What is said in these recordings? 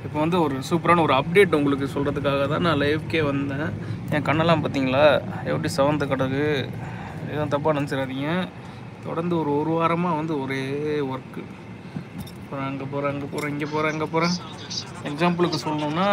இப்போ வந்து ஒரு சூப்பரான ஒரு அப்டேட் உங்களுக்கு சொல்கிறதுக்காக தான் நான் லைவ்க்கே வந்தேன் என் கண்ணெல்லாம் பார்த்தீங்களா எப்படி செவந்த கிடக்கு எதுவும் தப்பாக நினச்சிடாதீங்க தொடர்ந்து ஒரு ஒரு வாரமாக வந்து ஒரே ஒர்க்கு அப்புறம் அங்கே போகிறேன் அங்கே போகிறேன் இங்கே போகிறேன் அங்கே போகிறேன் எக்ஸாம்பிளுக்கு சொல்லணும்னா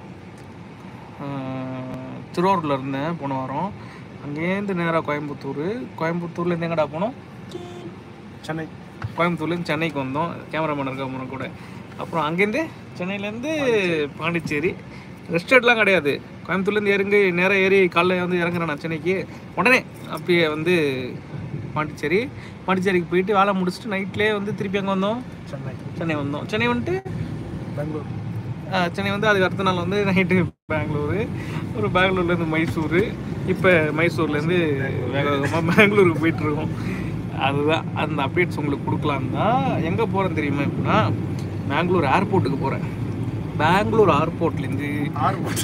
ஆஹ், திருவாரூரில் இருந்தேன் போன வாரம் அங்கேருந்து நேராக கோயம்புத்தூர் கோயம்புத்தூர்லேருந்து எங்கடா போனோம் சென்னை கோயம்புத்தூர்லேருந்து சென்னைக்கு வந்தோம் கேமராமேன் இருக்க அப்புறம் கூட அப்புறம் அங்கேருந்து சென்னையிலேருந்து பாண்டிச்சேரி ரெஸ்டார்ட்லாம் கிடையாது கோயம்புத்தூர்லேருந்து இறங்கி நேராக ஏறி காலைல வந்து இறங்குறேன் நான் சென்னைக்கு உடனே அப்படியே வந்து பாண்டிச்சேரி பாண்டிச்சேரிக்கு போயிட்டு வேலை முடிச்சுட்டு நைட்லேயே வந்து திருப்பி அங்கே வந்தோம் சென்னை சென்னை வந்தோம் சென்னை வந்துட்டு பெங்களூர் ஆ, சென்னை வந்து அதுக்கு அடுத்த நாள் வந்து நைட்டு பெங்களூரு ஒரு பெங்களூர்லேருந்து மைசூர் இப்போ மைசூர்லேருந்து வேக வேகமாக பெங்களூருக்கு போயிட்டுருக்கோம் அதுதான் அந்த அப்டேட்ஸ் உங்களுக்கு கொடுக்கலாம் தான் எங்கே போகிறேன் தெரியுமா இப்போனா பெங்களூர் ஏர்போர்ட்டுக்கு போகிறேன் பெங்களூர் ஏர்போர்ட்லேருந்து ஆறு போச்சு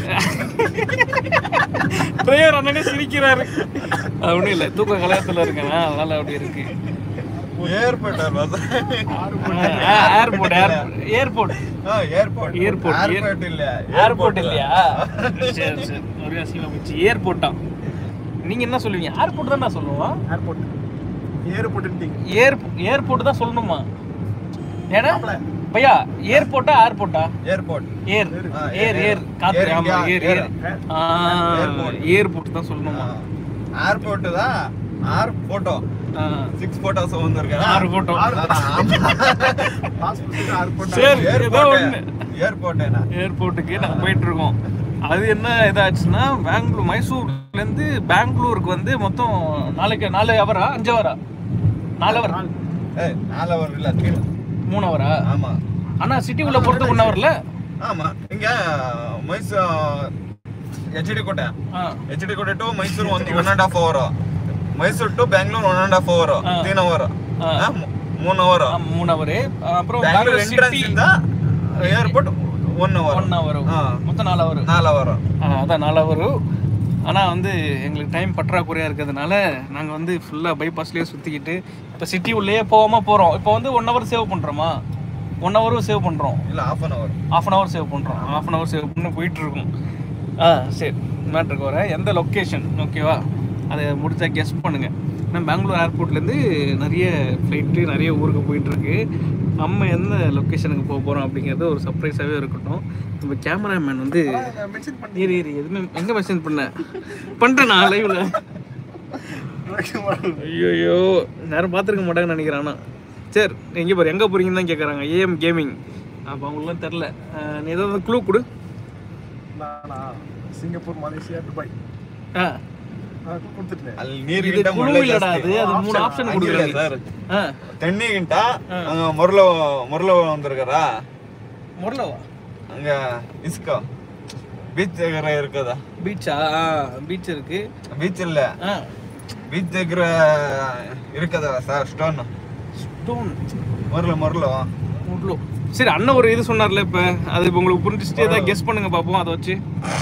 பிரேயர் அண்ணனே சிரிக்கிறாரு அது ஒன்றும் இல்லை தூக்க கலையத்தில் இருக்கேன் அதனால் அப்படி இருக்கு airport airport airport airport Airport, air- airport இல்ல ஏர்போர்ட் இல்லையா சரி சரி ஒரே அசிங்கமா போச்சு ஏர்போர்ட்டா நீங்க என்ன சொல்லுவீங்க ஏர்போர்ட் தான் நான் சொல்லுவோம் ஏர்போர்ட் ஏர்போர்ட்டுன்ட்டீங்க ஏர் ஏர்போர்ட் தான் சொல்லணுமா ஏன்னா பையா ஏர்போர்ட்டா ஏர்போர்ட்டா ஏர்போர்ட் ஏர் ஆ, ஏர் ஏர், ஏர் காத்து ஏர், ஆமா ஏர், ஏர் ஏர் ஏர். ஆ Airport. ஏர்போர்ட் தான் சொல்லணுமா ஏர்போர்ட் தான் ஆர் போட்டோ ஆ. சிக்ஸ் போட்டோஸ் வந்திருக்கா ஆறு போட்டோ பாஸ்போர்ட் ஏர்போர்ட் சரி ஏதோ ஒண்ணு ஏர்போர்ட் ஏர்போர்ட் என்ன ஏர்போர்ட்டுக்கு நாங்கள் போயிட்டு இருக்கோம் அது என்ன இதாச்சுன்னா பெங்களூர் மைசூர்லேருந்து பெங்களூருக்கு வந்து மொத்தம் நாளைக்கு நாலு ஹவரா அஞ்சு ஹவரா நாலு ஹவர் ஏய் நாலு அவர் இல்ல கீழே மூணு ஹவரா ஆமா ஆனால் சிட்டி உள்ள போகிறது ஒன் ஹவர்ல ஆமா இங்க மைசூர் ಎಚ್ ಡಿ ಕೋಟೆ ஆ ಎಚ್ ಡಿ ಕೋಟೆ ಟು ಮೈಸೂರು ಒಂದು one and half hour Mysuru to Bengaluru one and half hour ಹಾ. ತೀನ್ ಅವರ್ ಹಾ. ಮೂನ್ ಅವರ್ ஆ, மூணு ஹவரு அப்புறம் ಬೆಂಗಳೂರು பெங்களூர் ಎಂಟ್ರೆನ್ಸ್ சிட்டி ಇಂದ airport one hour one hour ஆ. மொத்தம் நாலு ஹவர் ನಾಲ್ ಅವರ್ அதான் நாலு ஹவர் ஆனால் வந்து எங்களுக்கு டைம் பற்றாக்குறையாக இருக்கிறதுனால நாங்கள் வந்து ஃபுல்லாக பைபாஸ்லேயே சுற்றிக்கிட்டு இப்போ சிட்டி உள்ளேயே போகாமல் போகிறோம் இப்போ வந்து ஒன் ஹவர் சேவ் பண்ணுறோமா ஒன் ஹவரும் சேவ் பண்ணுறோம் ಇಲ್ಲ half an hour half an hour save பண்ணுறோம் ஆஃப் அன் ஹவர் சேவ் பண்ணி போயிட்டுருக்கோம் ஆ சரி மேட்ருக்கு வரேன் எந்த லொக்கேஷன் ஓகேவா அதை முடிச்சா கெஸ் பண்ணுங்கள் ஏன்னா பெங்களூர் ஏர்போர்ட்லேருந்து நிறைய ஃப்ளைட்டு நிறைய ஊருக்கு போயிட்டுருக்கு நம்ம எந்த லொக்கேஷனுக்கு போக போகிறோம் அப்படிங்கிறது ஒரு சர்ப்ரைஸாகவே இருக்கட்டும் நம்ம கேமராமேன் வந்து மென்ஷன் பண்ணி இரு இரு எதுவுமே எங்கே மெசேஜ் பண்ண பண்ணிட்டேன் நான் லைவில் ஐயோ யாரும் பார்த்துருக்க மாட்டாங்கன்னு நினைக்கிறேன் ஆனால் சரி எங்கே போகிற எங்கே போகிறீங்கன்னு தான் கேட்குறாங்க ஏஎம் கேமிங் அப்போ அவங்களுக்குலாம் தெரில நீ ஏதாவது க்ளூ கொடு நானா சிங்கப்பூர் மலேசியா துபாய் ஆ நான் கொடுத்துட்டேன் ಅಲ್ಲಿ இது ನೀರಿಗಿಂತ குழு ಮುಳ್ಳೆ இல்லடா ಜಾಸ್ತಿ. அது அது மூணு ஆப்ஷன் ಹಂಗಿಲ್ಲ கொடுக்குறாங்க ಸರ್ ஆ ತಣ್ಣಿಗಿಂತ ಮೊರಲ ಮೊರಲ ಒಂದಿರ್ಗಾರ முரளவா ಹಂಗ ಇಸ್ಕ ಬೀಚ್ దగ్గర ಇರ್ತದ பீச்சா ஆ பீச் இருக்கு ಬೀಚ್ ಇಲ್ಲ ஆ ಬೀಚ್ దగ్గర ಇರುಕದ ಸರ್ ಸ್ಟೋನ್ ஸ்டோன் ಮೊರಲು ಮೊರಲು முட்லோ சரி அண்ணன் ஒரு இது சொன்னார்ல இப்போ அது இப்போ உங்களுக்கு புரிஞ்சுட்டு ஏதாவது கெஸ் பண்ணுங்க பார்ப்போம் அதை வச்சு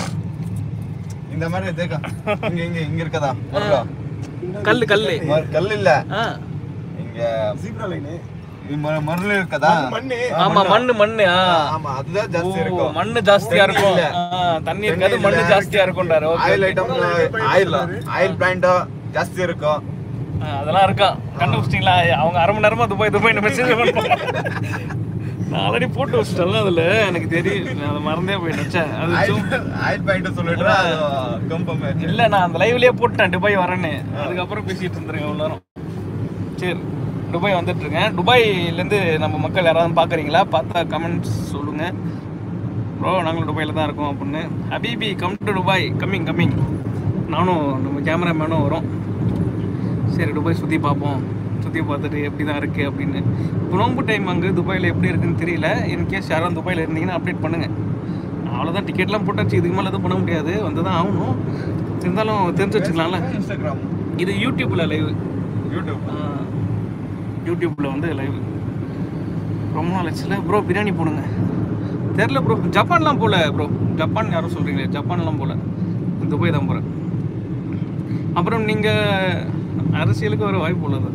இந்த மாதிரி தேக்க இங்க இங்க இங்க இருக்கதா ಮೊರಲು கல் கல் ಮೊರ್- ಕಲ್ಲಿಲ್ಲ ஆ இங்க ஜீப்ரா லைனு ಈ ಮೊರ- ಮೊರಲು இருக்கதா மண்ணு ஆமா மண்ணு மண்ணு ஆ ஆமா அதுதான் ஜாஸ்தி ஓ, இருக்கும் மண்ணு ஜாஸ்தியா இருக்கும் இல்ல. ஆ, தண்ணி இருக்காது மண்ணு ஜாஸ்தியா இருக்கும்டாரு okay oil item oil oil plant ஜாஸ்தி இருக்கும் அதெல்லாம் இருக்கான் கண்டுபிடிச்சிங்களா அவங்க அரை மணி நேரமா துபாய் துபாய் மெசேஜ் பண்ணுவாங்க நான் ஆல்ரெடி போட்டு வச்சிட்டேன்ல அதுல எனக்கு தெரியும் நான் அதை மறந்தே போயிட்டேன் அது ஆயில் சும்- ஆயில் பாயிண்ட் சொல்லிட்டு அது கம்பம் ஆச்சு. இல்ல நான் அந்த லைவ்லயே போட்டேன் துபாய் வரேன்னு அதுக்கப்புறம் பேசிட்டு இருந்திருக்கேன் இவ்வளவு நேரம் சரி துபாய் வந்துட்டு இருக்கேன் துபாயில இருந்து நம்ம மக்கள் யாராவது பாக்குறீங்களா பார்த்தா கமெண்ட்ஸ் சொல்லுங்க ப்ரோ நாங்களும் துபாயில தான் இருக்கோம் அப்படின்னு ஹபீபி come to Dubai coming coming நானும் நம்ம கேமராமேனும் வரோம் சரி துபாய் சுற்றி பார்ப்போம் சுற்றி பார்த்துட்டு எப்படி தான் இருக்குது அப்படின்னு இப்போ நோம்பு டைம் அங்கே துபாயில் எப்படி இருக்குன்னு தெரியல இன்கேஸ் யாரும் துபாயில் இருந்தீங்கன்னா அப்டேட் பண்ணுங்கள் அவ்வளோதான் டிக்கெட்லாம் போட்டாச்சு இதுக்கு மேலே எதுவும் பண்ண முடியாது வந்து தான் ஆகணும் இருந்தாலும் தெரிஞ்சு வச்சுக்கலாம்ல இன்ஸ்டாகிராம் இது யூடியூப்பில் லைவ் யூடியூப் யூடியூப்பில் வந்து லைவ் ரொம்ப நாள் ஆச்சுல ப்ரோ பிரியாணி போடுங்க தெரில ப்ரோ ஜப்பான்லாம் போகல ப்ரோ ஜப்பான் யாரும் சொல்கிறீங்களே ஜப்பான்லாம் போகல துபாய் தான் போகிறேன் அப்புறம் நீங்கள் அரசியலுக்கு வர வாய்ப்பு உள்ளது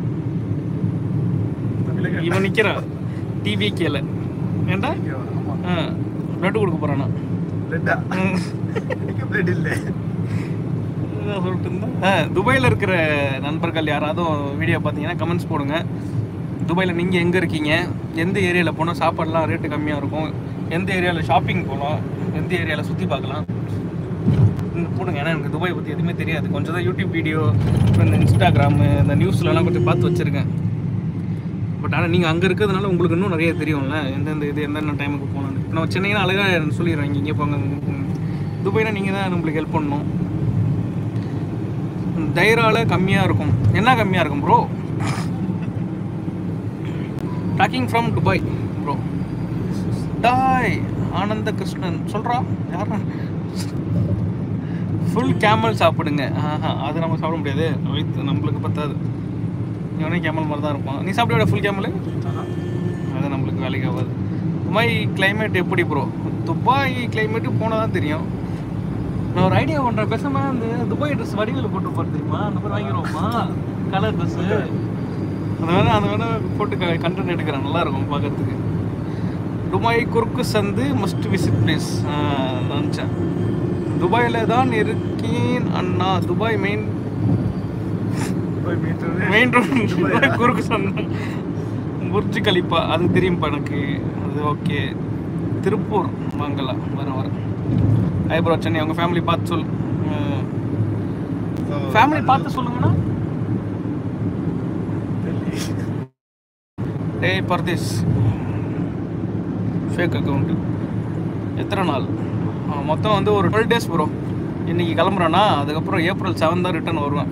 இவன் நிற்கிறான் டிவி கேல ஏண்டா ஆமா ஆ பிளட் கொடுக்க போறானா பிளட்டா எனக்கு பிளட் இல்லை இதான் சொல்லிட்டு இருந்தேன் ஆ, துபாயில இருக்கிற நண்பர்கள் யாராவது வீடியோ பார்த்தீங்கன்னா கமெண்ட்ஸ் போடுங்க துபாயில் நீங்கள் எங்கே இருக்கீங்க எந்த ஏரியாவில் போனால் சாப்பாடுலாம் ரேட்டு கம்மியாக இருக்கும் எந்த ஏரியாவில் ஷாப்பிங் போகலாம் எந்த ஏரியாவில் சுற்றி பார்க்கலாம் இந்த போடுங்க ஏன்னா எனக்கு துபாய் பற்றி எதுவுமே தெரியாது கொஞ்சம் தான் யூடியூப் வீடியோ இந்த இன்ஸ்டாகிராமு இந்த நியூஸ்லலாம் கொஞ்சம் பார்த்து வச்சுருக்கேன் பட் ஆனால் நீங்கள் அங்கே இருக்கிறதுனால உங்களுக்கு இன்னும் நிறைய தெரியும்ல எந்தெந்த இது எந்தெந்த டைமுக்கு போகலான்னு இப்போ நம்ம சென்னைனா அழகாக சொல்லிடுறேன் இங்கே போங்க ம். துபாய்னா நீங்கள் தான் நம்மளுக்கு ஹெல்ப் பண்ணணும் தைரால கம்மியாக இருக்கும் என்ன கம்மியாக இருக்கும் bro talking from Dubai bro டாய் ஆனந்த கிருஷ்ணன் சொல்கிறா யாரா ஃபுல் கேமல் சாப்பிடுங்க ஆஹா அது நம்ம சாப்பிட முடியாது வயிற்று நம்மளுக்கு பத்தாது இவனே கேமல் மாதிரி தான் இருப்பான் நீ சாப்பிட ஃபுல் கேமல் அது நம்மளுக்கு வேலைக்கு ஆகாது துபாய் கிளைமேட் எப்படி ப்ரோ துபாய் கிளைமேட்டு போனால் தான் தெரியும் நான் ஒரு ஐடியா பண்ணுறேன் பேசாம அந்த துபாய் ட்ரெஸ் வடிவில் போட்டு போகிறது தெரியுமா அந்த மாதிரி வாங்கிடுவோமா கலர் ட்ரெஸ்ஸு அது வேணா அது வேணா போட்டு கண்டென்ட் எடுக்கிறேன் நல்லா இருக்கும் பார்க்கறதுக்கு துபாய் குறுக்கு சந்து மஸ்ட் விசிட் பிளேஸ் நினச்சேன் துபாயில் தான் இருக்கேன் அண்ணா துபாய் மெயின் போய் மீட்டர் மெயின் ரோட் துபாய் குறுக்கு சந்து புர்ஜ் கலிப்பா அது தெரியும்ப்பா எனக்கு அது ஓகே திருப்பூர் வாங்கலாம் வர வர ஐப்ரோ சென்னை அவங்க ஃபேமிலி பார்த்து சொல் ஃபேமிலி பார்த்து சொல்லுங்கண்ணா டேய் பர்தேஷ் ஃபேக் அக்கௌண்ட்டு எத்தனை நாள் ஆ, மொத்தம் வந்து ஒரு டுவெல் டேஸ் ப்ரோ இன்னைக்கு கிளம்புறேன்னா அதுக்கப்புறம் ஏப்ரல் செவன் தான் ரிட்டர்ன் வருவேன்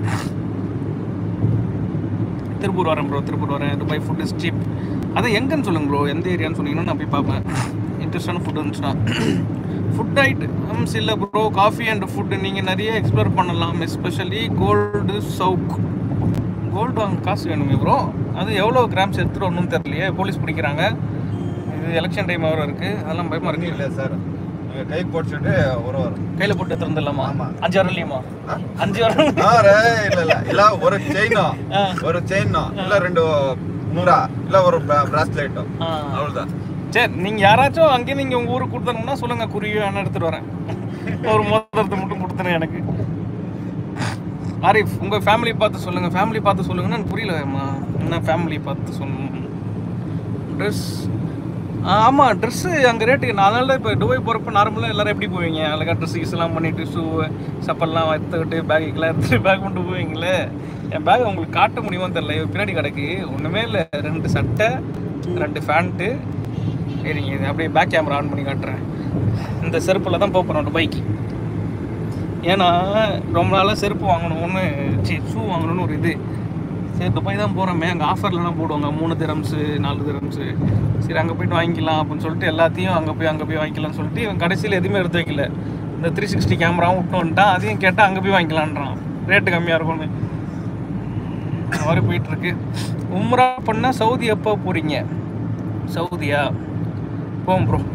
திருப்பூர் வரேன் ப்ரோ திருப்பூர் வரேன் துபாய் ஃபுட் இஸ் சீப் அதான் எங்கன்னு சொல்லுங்க ப்ரோ எந்த ஏரியான்னு சொன்னீங்கன்னா நான் போய் பார்ப்பேன் இன்ட்ரெஸ்டான ஃபுட் இருந்துச்சுன்னா ஃபுட் ஐட்டம்ஸ் இல்லை ப்ரோ காஃபி அண்ட் ஃபுட்டு நீங்கள் நிறைய எக்ஸ்ப்ளோர் பண்ணலாம் எஸ்பெஷலி கோல்டு சவுக் கோல்டு வாங்க காசு வேணுமே ப்ரோ அது எவ்வளோ கிராம்ஸ் எடுத்துகிட்டு வரணும்னு தெரியலையே போலீஸ் பிடிக்கிறாங்க இது எலெக்ஷன் டைம் வர இருக்குது அதெல்லாம் பயமாக இருக்கு இல்லை சார் நீங்கள் கை போட்டுட்டு ஒரு வாரம் கையில் போட்டு திறந்துடலாமா ஆமா. அஞ்சு வரலாம் இல்லையுமா ஆ? அஞ்சு வரலாம் ஆ, ரே, இல்ல இல்ல இல்ல ஒரு செயின் ஆ. ஒரு செயின் இல்ல ரெண்டு நூறா இல்ல ஒரு பிராஸ்லெட் ஆ. அவ்வளவுதான் சரி நீங்க யாராச்சும் அங்கேயே நீங்க உங்க ஊருக்கு கொடுத்தனும்னா சொல்லுங்க குருவியோ என்ன எடுத்துட்டு வரேன் ஒரு மோதிரத்தை மட்டும் கொடுத்துருங்க எனக்கு ஆரிஃப் உங்க ஃபேமிலி பார்த்து சொல்லுங்க ஃபேமிலி பார்த்து சொல்லுங்கன்னா எனக்கு புரியலம்மா என்ன ஃபேமிலி பார்த்து சொல்லணும் ட்ரெஸ் ஆமாம் ட்ரெஸ்ஸு அங்கே ரேட்டு நான் அதனால இப்போ துபாய் போகிறப்ப நார்மலாக எல்லாரும் எப்படி போவீங்க அழகாக ட்ரெஸ் எல்லாம் பண்ணிட்டு ஷூ சப்பல்லாம் எடுத்துக்கிட்டு பேக்குக்கெல்லாம் எடுத்துகிட்டு பேக் பண்ணிட்டு போவீங்களே என் பேக் உங்களுக்கு காட்ட முடியுமோ தெரில இது பின்னாடி கிடக்கு ஒன்றுமே இல்லை ரெண்டு சட்டை ரெண்டு ஃபேண்ட்டு சரிங்க இது அப்படியே பேக் கேமரா ஆன் பண்ணி காட்டுறேன் இந்த செருப்பில் தான் போகிறோம் துபாய்க்கு ஏன்னா ரொம்ப நாளாக செருப்பு வாங்கணும்னு சரி ஷூ வாங்கணும்னு ஒரு இது சரி துபாய் தான் போகிறோமே அங்கே ஆஃபர்லலாம் போடுவாங்க மூணு திரம்ஸு நாலு திரம்ஸு சரி அங்கே போயிட்டு வாங்கிக்கலாம் அப்படின்னு சொல்லிட்டு எல்லாத்தையும் அங்கே போய் அங்கே போய் வாங்கிக்கலாம்னு சொல்லிட்டு இவன் கடைசியில் எதுவுமே எடுத்து வைக்கல இந்த த்ரீ சிக்ஸ்டி கேமராவும் விட்டு வந்துட்டான் அதையும் கேட்டால் அங்கே போய் வாங்கிக்கலான்றான் ரேட்டு கம்மியாக இருக்கும்னு இந்த மாதிரி போயிட்டுருக்கு உம்ரா பண்ண சவுதி எப்போ போகிறீங்க சவுதியா போவோம் ப்ரோ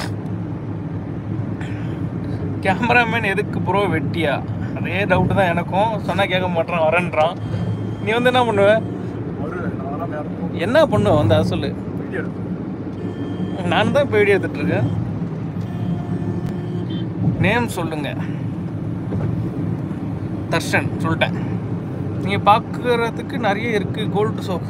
கேமராமேன் எதுக்கு ப்ரோ வெட்டியா அதே டவுட்டு தான் எனக்கும் சொன்னால் கேட்க மாட்டேறான் வரேன்றான் நீ வந்து என்ன பண்ணுவ ஒரு நாலாம் யாரும் என்ன பண்ணுவ வந்து அதை சொல்லு வீடியோ எடுப்போம் நான் தான் இப்போ வீடியோ எடுத்துட்டு இருக்கேன் நேம் சொல்லுங்க தர்ஷன் சொல்லிட்டேன் நீங்கள் பார்க்குறதுக்கு நிறைய இருக்குது gold souk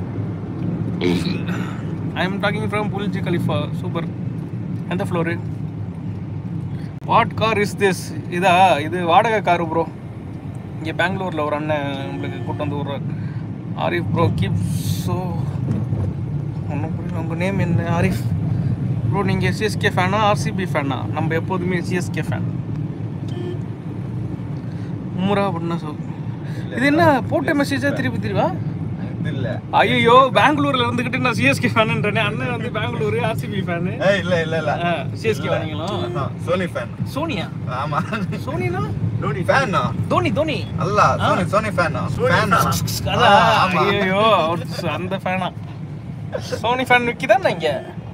I am talking from Burj Khalifa super எந்த floor what car is this இதா இது வாடகை காரு ப்ரோ இங்கே பெங்களூரில் ஒரு அண்ணன் உங்களுக்கு கூட்டு வந்து விட்றாரு ஆரிஃப் ப்ரோ கீப் ஸோ ஒன்றும் புரியல உங்கள் நேம் என்ன ஆரிஃப் ப்ரோ நீங்கள் சிஎஸ்கே ஃபேனா ஆர்சிபி ஃபேனா நம்ம எப்போதுமே சிஎஸ்கே ஃபேன் உம்ரா பண்ண சொல் இது என்ன போட்ட மெசேஜா திருப்பி திருவா இது இல்ல ஐயோ பெங்களூர்ல இருந்துகிட்டு நான் சிஎஸ்கே ஃபேனுன்றேனே அண்ணன் வந்து பெங்களூர் ஆர்சிபி ஃபேனு ஏய் இல்ல இல்ல இல்ல சிஎஸ்கே வாங்கிங்களா ஆஹா, சோனி ஃபேன் சோனியா ஆமா சோனினா தோனி ஃபேன் தோனி தோனி அல்ல சோனி சோனி ஃபேன் ஃபேன் அதான் ஆமா. ஐயோ அந்த ஃபேனா சோனி ஃபேன் விக்கிதான் இங்க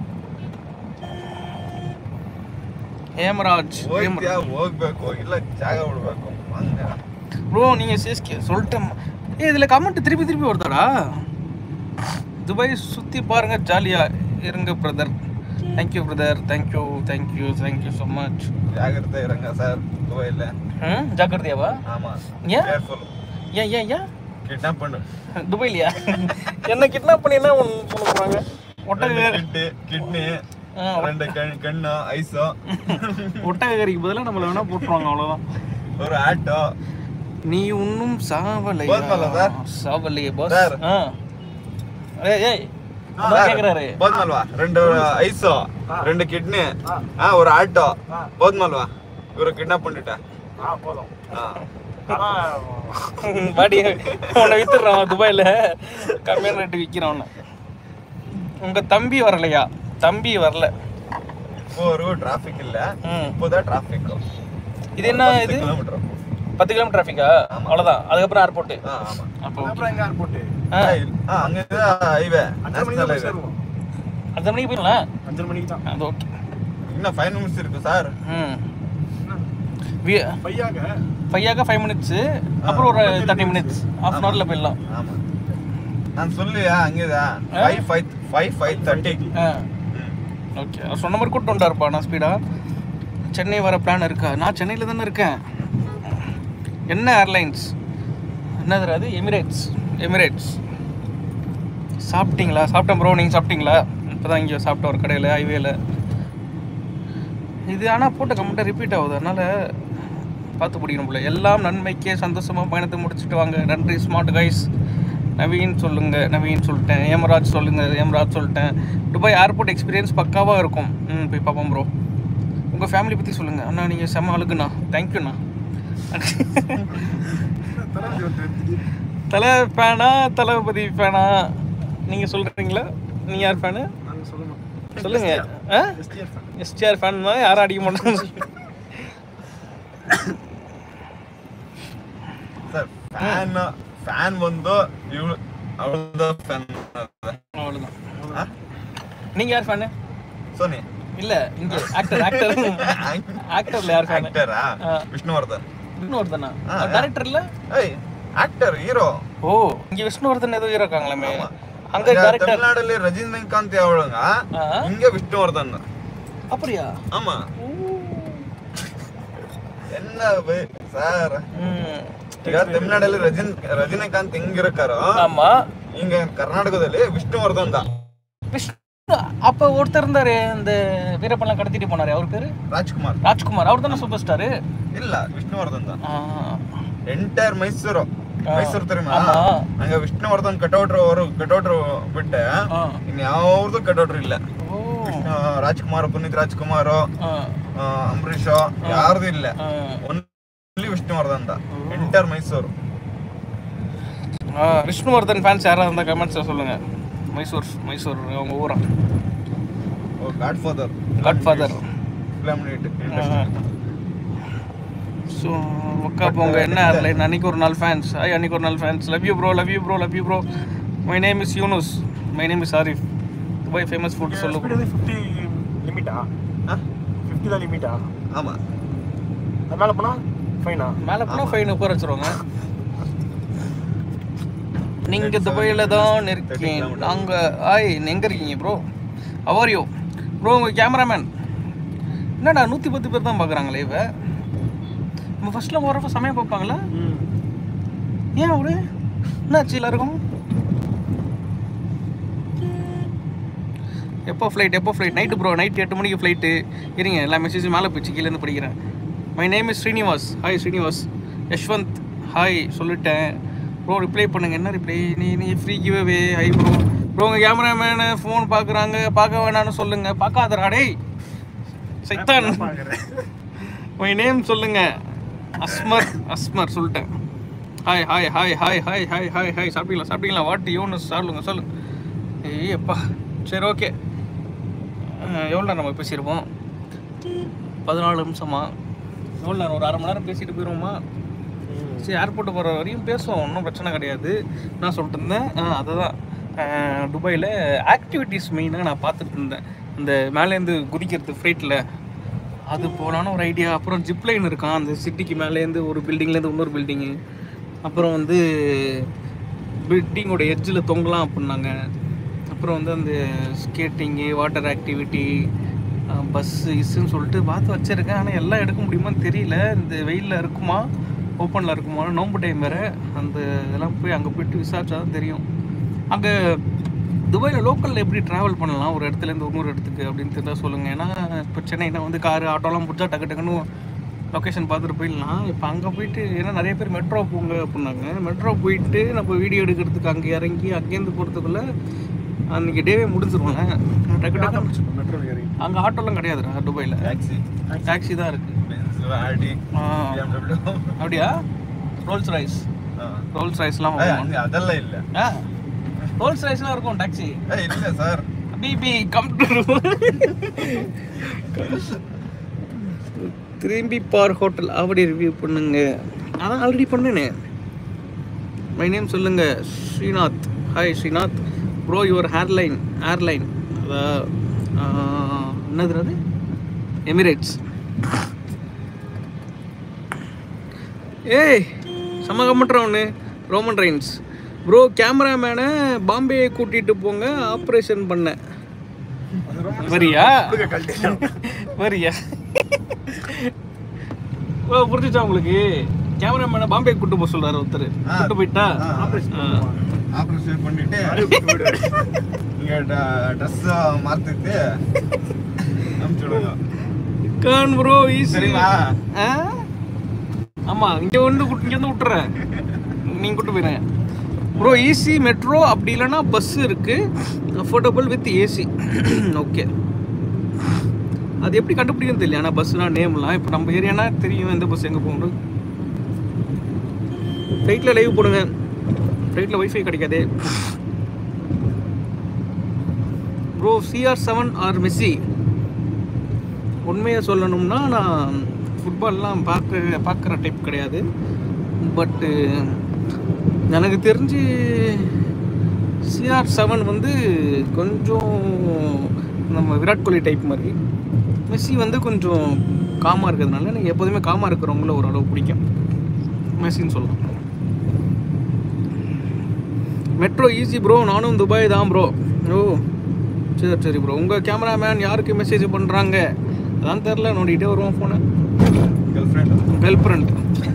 ಹೇಮರಾಜ್ ಹೋಗ್ತೀಯಾ ಹೋಗ್ಬೇಕು ಇಲ್ಲ ಜಾಗ ಬಿಡ್ಬೇಕು ಹಂಗ ப்ரோ நீங்கள் சிஎஸ்கே சொல்லிட்டேன் ஏ இதில் கமெண்ட் திருப்பி திருப்பி வருதாடா துபாய் சுற்றி பாருங்க ஜாலியாக இருங்க brother thank you brother thank you thank you thank you so much ஜாகிரதை இருங்க சார் துபாயில் ம் ஜாக்கிரதையாவா ஆமா ஏன்? கேர்ஃபுல் ஏன் ஏன் ஏன் கிட்னாப் பண்ணு துபாய்லையா என்ன கிட்னாப் பண்ணி என்ன ஒன்று பண்ண போகிறாங்க ஒட்டக கிட்டு கிட்னி ஆ, ரெண்டு கண் கண்ணு ஐஸோ ஒட்டக கறிக்கு பதிலாக நம்மளை வேணா போட்டுருவாங்க அவ்வளோதான் ஒரு ஆட்டோ நீ இன்னும் சாவலை Boss பண்ணல, sir? சாவலையே பாஸ் Sir. ஆ ஏய் ஏய் அதான் கேக்குறாரு போதுமல்வா ரெண்டு ஐஸோ ரெண்டு கிட்னி ஆ ஒரு ஆட்டோ போதுமல்வா இவரை கிட்னாப் பண்ணிட்டேன் ஆ போதும் ஆ. ஆனா பாடி உன்னை வித்துடுறான் துபாயில கம்மியான ரேட்டு விற்கிறான் உன்னை உங்க தம்பி வரலையா தம்பி வரல இப்போ ஒரு டிராஃபிக் இல்ல ம் இப்போதான் டிராஃபிக் இது என்ன இது கிலோமீட்டர் பத்து கிலோமீட்டர் டிராஃபிக்கா அவ்வளோதான் அதுக்கப்புறம் ஏர்போர்ட்டு ஆ ஆமா அப்போ அப்புறம் எங்க ஏர்போர்ட் ஆ ஆ அங்க ஹைவே அஞ்சரை மணிக்கு நேஷனல் தான் ஹைவே சேருவோம் அஞ்சரை மணிக்கு போயிடலாம் அஞ்சரை மணிக்கு தான் அது ஓகே இன்னும் ஃபைவ் மினிட்ஸ் இருக்கு சார் ம் பையாக ஃபைவாக ஃபைவ் மினிட்ஸு அப்புறம் ஒரு தேர்ட்டி மினிட்ஸ் ஹாஃப் அன் ஹவரில் போயிடலாம் ஆமா நான் சொல்லியா அங்கேதான் five five five five thirty ஆ ஓகே சொன்ன மாதிரி கூட்டு வந்துட்டாருப்பா நான் ஸ்பீடாக சென்னை வர பிளான் இருக்கா நான் சென்னையில் தானே இருக்கேன் என்ன ஏர்லைன்ஸ் என்னது அது எமிரேட்ஸ் எமிரேட்ஸ் சாப்பிட்டீங்களா சாப்பிட்டேன் ப்ரோ நீங்கள் சாப்பிட்டீங்களா இப்போ தான் இங்கே சாப்பிட்ட ஒரு கடையில் ஹைவேல இது ஆனால் போட்ட கமெண்ட்டாக ரிப்பீட் ஆகுது அதனால் பார்த்து பிடிக்கணும் போல எல்லாம் நன்மைக்கே சந்தோஷமாக பயணத்தை முடிச்சுட்டு வாங்க நன்றி ஸ்மார்ட் கைஸ் நவீன் சொல்லுங்க நவீன் சொல்லிட்டேன் ஏமராஜ் சொல்லுங்க ஏமராஜ் சொல்லிட்டேன் துபாய் ஏர்போர்ட் எக்ஸ்பீரியன்ஸ் பக்காவாக இருக்கும் ம் போய் பார்ப்போம் ப்ரோ உங்கள் ஃபேமிலி பற்றி சொல்லுங்கள் அண்ணா நீங்கள் செம்ம அழுகுண்ணா தேங்க்யூண்ணா தலை ஃபேனா தளபதி ஃபேனா நீங்கள் சொல்கிறீங்களா நீ யார் ஃபேனு நாங்க சொல்லணும் சொல்லுங்க ஆ எஸ்டிஆர் fan. எஸ்டிஆர் ஃபேன் தான் யாரும் அடிக்க மாட்டாங்க சார் ஃபேன் ஃபேன் வந்து இவ்வளோ அவ்வளோதான் ஃபேன் அவ்வளோதான் நீங்கள் யார் ஃபேனு சோனி இல்லை இங்கே ஆக்டர் ஆக்டர் ஆக்டர்ல யார் ஃபேனு ஆக்டரா ஆ. விஷ்ணுவர்தன் விஷ்ணுவர்தனா ஆ, ஆ. டேரக்டர் இல்ல ஏய் ஆக்டர் ஹீரோ ஓ இங்க விஷ்ணுவர்தன் ஏதோ இருக்காங்களாமே ஆமா. அங்க டேரக்டர் தமிழ்நாடுல ரஜினிகாந்த் அவளுங்க ஆ. இங்க விஷ்ணுவர்தன் அப்படியா ஆமா என்ன வே- சார் ம். ಈಗ ತಮಿಳ್ನಾಡಲ್ಲಿ ರಜನ್ ರಜನಿಕಾಂತ್ ಹೆಂಗಿರಕಾರೋ ஆமா ಹಿಂಗ ಕರ್ನಾಟಕದಲ್ಲಿ ವಿಷ್ಣುವರ್ಧನ್ தான் விஷ்ணு அப்ப ஒருத்தர் இருந்தாரு இந்த வீரப்பெல்லாம் கடத்திட்டு போனாரு அவர் பேரு ರಾಜ್ಕುಮಾರ್ ராஜ்குமார் அவர் தானே சூப்பர் ஸ்டாரு ಇಲ್ಲ ವಿಷ್ಣುವರ್ಧನ್ தான் ಎಂಟೈರ್ ಮೈಸೂರು ಮೈಸೂರು தெரியுமா ஆமா. ಹಂಗ ವಿಷ್ಣುವರ್ಧನ್ ಕಟೌಟ್ರು ಅವರು ಕಟೌಟ್ರು ಬಿಟ್ಟೆ ஆ. ಇನ್ ಯಾವ್ದು ಕಟೌಟ್ರು ಇಲ್ಲ ஓ ವಿಷ್ಣು ರಾಜ್ಕುಮಾರ್ ಪುನೀತ್ ರಾಜ್ಕುಮಾರ್ ஆ, ಅಂಬರೀಷ್ ಯಾರ್ದು ಇಲ್ಲ ஆ. ಓನ್ಲಿ ವಿಷ್ಣುವರ್ಧನ್ தான் ಎಂಟೈರ್ ಮೈಸೂರು ஆ, விஷ்ணுவர்தன் ஃபேன்ஸ் யாராவது இருந்தால் கமெண்ட்ஸில் சொல்லுங்க மைசூர் மைசூர் அவங்க ஊரா godfather godfather film so ஒக்கா போங்க என்ன ஏர்லைன் அன்னைக்கு ஒரு நாள் ஃபேன்ஸ் ஐ அன்னைக்கு ஒரு நாள் fans love you bro love you bro love you bro my name is Yunus my name is Arif Dubai famous food சொல்லு ஸ்பீட் வந்து ஃபிஃப்டி லிமிட்டா ஃபிஃப்டி தான் லிமிட்டா ஆமா அது மேலே போனால் ஃபைனா மேலே போனால் ஃபைன் உட்கார வச்சுருவாங்க நீங்கள் துபாயில் தான் இருக்கீங்க நாங்கள் ஆய் எங்கே இருக்கீங்க ப்ரோ அவரியோ ப்ரோ உங்கள் கேமராமேன் என்னடா நூற்றி பத்து பேர் தான் பார்க்குறாங்களே இவ நம்ம ஃபஸ்ட்டில் போகிறப்ப சமயம் பார்ப்பாங்களா ம் ஏன் அவரு என்னாச்சு எல்லாருக்கும் எப்போ ஃப்ளைட் எப்போ ஃப்ளைட் நைட்டு ப்ரோ நைட் எட்டு மணிக்கு ஃப்ளைட்டு இருங்க எல்லா மெசேஜும் மேலே போச்சு கீழேருந்து படிக்கிறேன் my name is Srinivas hi Srinivas Yashwant hi சொல்லிட்டேன் ப்ரோ ரிப்ளை பண்ணுங்க என்ன ரிப்ளை நீ நீ free giveaway hi bro bro உங்கள் கேமராமேனு ஃபோன் பார்க்குறாங்க பார்க்க வேணாம்னு சொல்லுங்க பார்க்காதடா டேய் சைத்தான் பார்க்குறேன் மை நேம் சொல்லுங்க அஸ்மர் அஸ்மர் சொல்லிட்டேன் hi hi hi hi hi hi hi hi சாப்பிட்டீங்களா சாப்பிட்டீங்களா வாட் யூன்னு சொல்லுங்க சொல்லுங்க ஏய் அப்பா சரி ஓகே எவ்வளோ நேரம் நம்ம பேசியிருப்போம் பதினாலு நிமிஷமா எவ்வளோ நேரம் ஒரு அரை மணி நேரம் பேசிட்டு போயிடுவோமா சரி ஏர்போர்ட்டு போகிற வரையும் பேசுவோம் ஒன்றும் பிரச்சனை கிடையாது நான் சொல்லிட்டு இருந்தேன் ஆ அதுதான் துபாயில் ஆக்டிவிட்டீஸ் மெயினாக நான் பார்த்துட்டு இருந்தேன் இந்த மேலேருந்து குதிக்கிறது ஃப்ளைட்டில் அது போகலான்னு ஒரு ஐடியா அப்புறம் ஜிப்லைன் இருக்கான் அந்த சிட்டிக்கு மேலேருந்து ஒரு பில்டிங்லேருந்து இன்னொரு பில்டிங்கு அப்புறம் வந்து பில்டிங்கோட எட்ஜில் தொங்கலாம் அப்படின்னாங்க அப்புறம் வந்து அந்த ஸ்கேட்டிங்கு வாட்டர் ஆக்டிவிட்டி பஸ் இஸ்ன்னு சொல்லிட்டு பார்த்து வச்சிருக்கேன் ஆனால் எல்லாம் எடுக்க முடியுமான்னு தெரியல இந்த வெயிலில் இருக்குமா ஓப்பனில் இருக்குமா நோம்பு டைம் வேறு அந்த இதெல்லாம் போய் அங்கே போயிட்டு விசாரிச்சா தான் தெரியும் அங்கே துபாயில் லோக்கலில் எப்படி ட்ராவல் பண்ணலாம் ஒரு இடத்துலேருந்து இன்னொரு இடத்துக்கு அப்படின்னு தெரிஞ்சால் சொல்லுங்கள் ஏன்னா இப்போ சென்னைனா வந்து காரு ஆட்டோலாம் பிடிச்சா டக்கு டக்குன்னு லொக்கேஷன் பார்த்துட்டு போயிடலாம் இப்போ அங்கே போயிட்டு ஏன்னா நிறைய பேர் மெட்ரோ போங்க அப்படின்னாங்க மெட்ரோ போயிட்டு நம்ம வீடியோ எடுக்கிறதுக்கு அங்கே இறங்கி அங்கேருந்து போகிறதுக்குள்ளே அன்றைக்கி டேவே முடிஞ்சிருவோம்ல டக்கு டக்கு மெட்ரோ ஏறி அங்கே ஆட்டோலாம் கிடையாதுடா துபாயில் டாக்ஸி டாக்ஸி தான் இருக்குது பென்ஸ் ஆடி BMW அப்படியா ரோல்ஸ் ரைஸ் ஆ. ரோல்ஸ் ரைஸ்லாம் ஏய், அங்க அதெல்லாம் இல்ல ஆ ரோல்ஸ் ரைஸ்லாம் இருக்கும் டாக்ஸி ஏய், இல்ல சார் பிபி கம் டு திரும்பி பார் ஹோட்டல் அப்படி ரிவ்யூ பண்ணுங்க அதான் ஆல்ரெடி பண்ணேனே மை நேம் சொல்லுங்க Srinath hi Srinath bro your hairline airline அதான் ஆஹ், என்னது அது எமிரேட்ஸ் ஏய் செம்ம கம்மட்டுறான் ஒன்று ரோமன் ரைன்ஸ் ப்ரோ கேமராமேனை பாம்பே கூட்டிகிட்டு போங்க ஆப்ரேஷன் பண்ணேன் வரியா வரியா ஓ புரிஞ்சுச்சா உங்களுக்கு கேமராமேனை பாம்பே கூட்டு போக சொல்றாரு ஒருத்தர் ஆ. கூட்டு போயிட்டா ஆ. ஆ. ஆப்ரேஷன் பண்ணிட்டு இங்க ட்ரெஸ் மாத்திட்டு அனுப்பிச்சு விடுங்க கான் ப்ரோ ஈஸி சரிங்களா ஆமா இங்க வந்து கூட்டு- இங்க வந்து விட்டுறேன் நீங்க கூட்டு போயிடுங்க ப்ரோ ஈஸி மெட்ரோ அப்படி இல்லைன்னா பஸ் இருக்கு அஃபோர்டபுள் வித் ஏசி ஓகே அது எப்படி கண்டுபிடிக்கும் தெரியல ஆனால் பஸ்னா நேம்லாம் இப்போ நம்ம ஏரியானா தெரியும் எந்த பஸ் எங்கே போகணும் ஃப்ளைட்டில் லைவ் போடுங்க ஃப்ளைட்டில் ஒய்ஃபை கிடைக்காதே bro CR seven or Messi உண்மையை சொல்லணும்னா நான் ஃபுட்பால்லாம் பார்க்க பார்க்குற டைப் கிடையாது பட்டு எனக்கு தெரிஞ்சு சிஆர் செவன் வந்து கொஞ்சம் நம்ம விராட் கோலி டைப் மாதிரி மெஸ்ஸி வந்து கொஞ்சம் காமாக இருக்கிறதுனால எனக்கு எப்போதுமே காமாக இருக்கிறவங்கள ஓரளவு பிடிக்கும் மெஸ்ஸின்னு சொல்லலாம் மெட்ரோ ஈஸி ப்ரோ நானும் துபாய் தான் ப்ரோ ஓ சரி சரி ப்ரோ உங்கள் கேமராமேன் யாருக்கு மெசேஜ் பண்ணுறாங்க அதான் தெரில நோண்டிகிட்டே வருவோம் ஃபோனை girl friend girl friend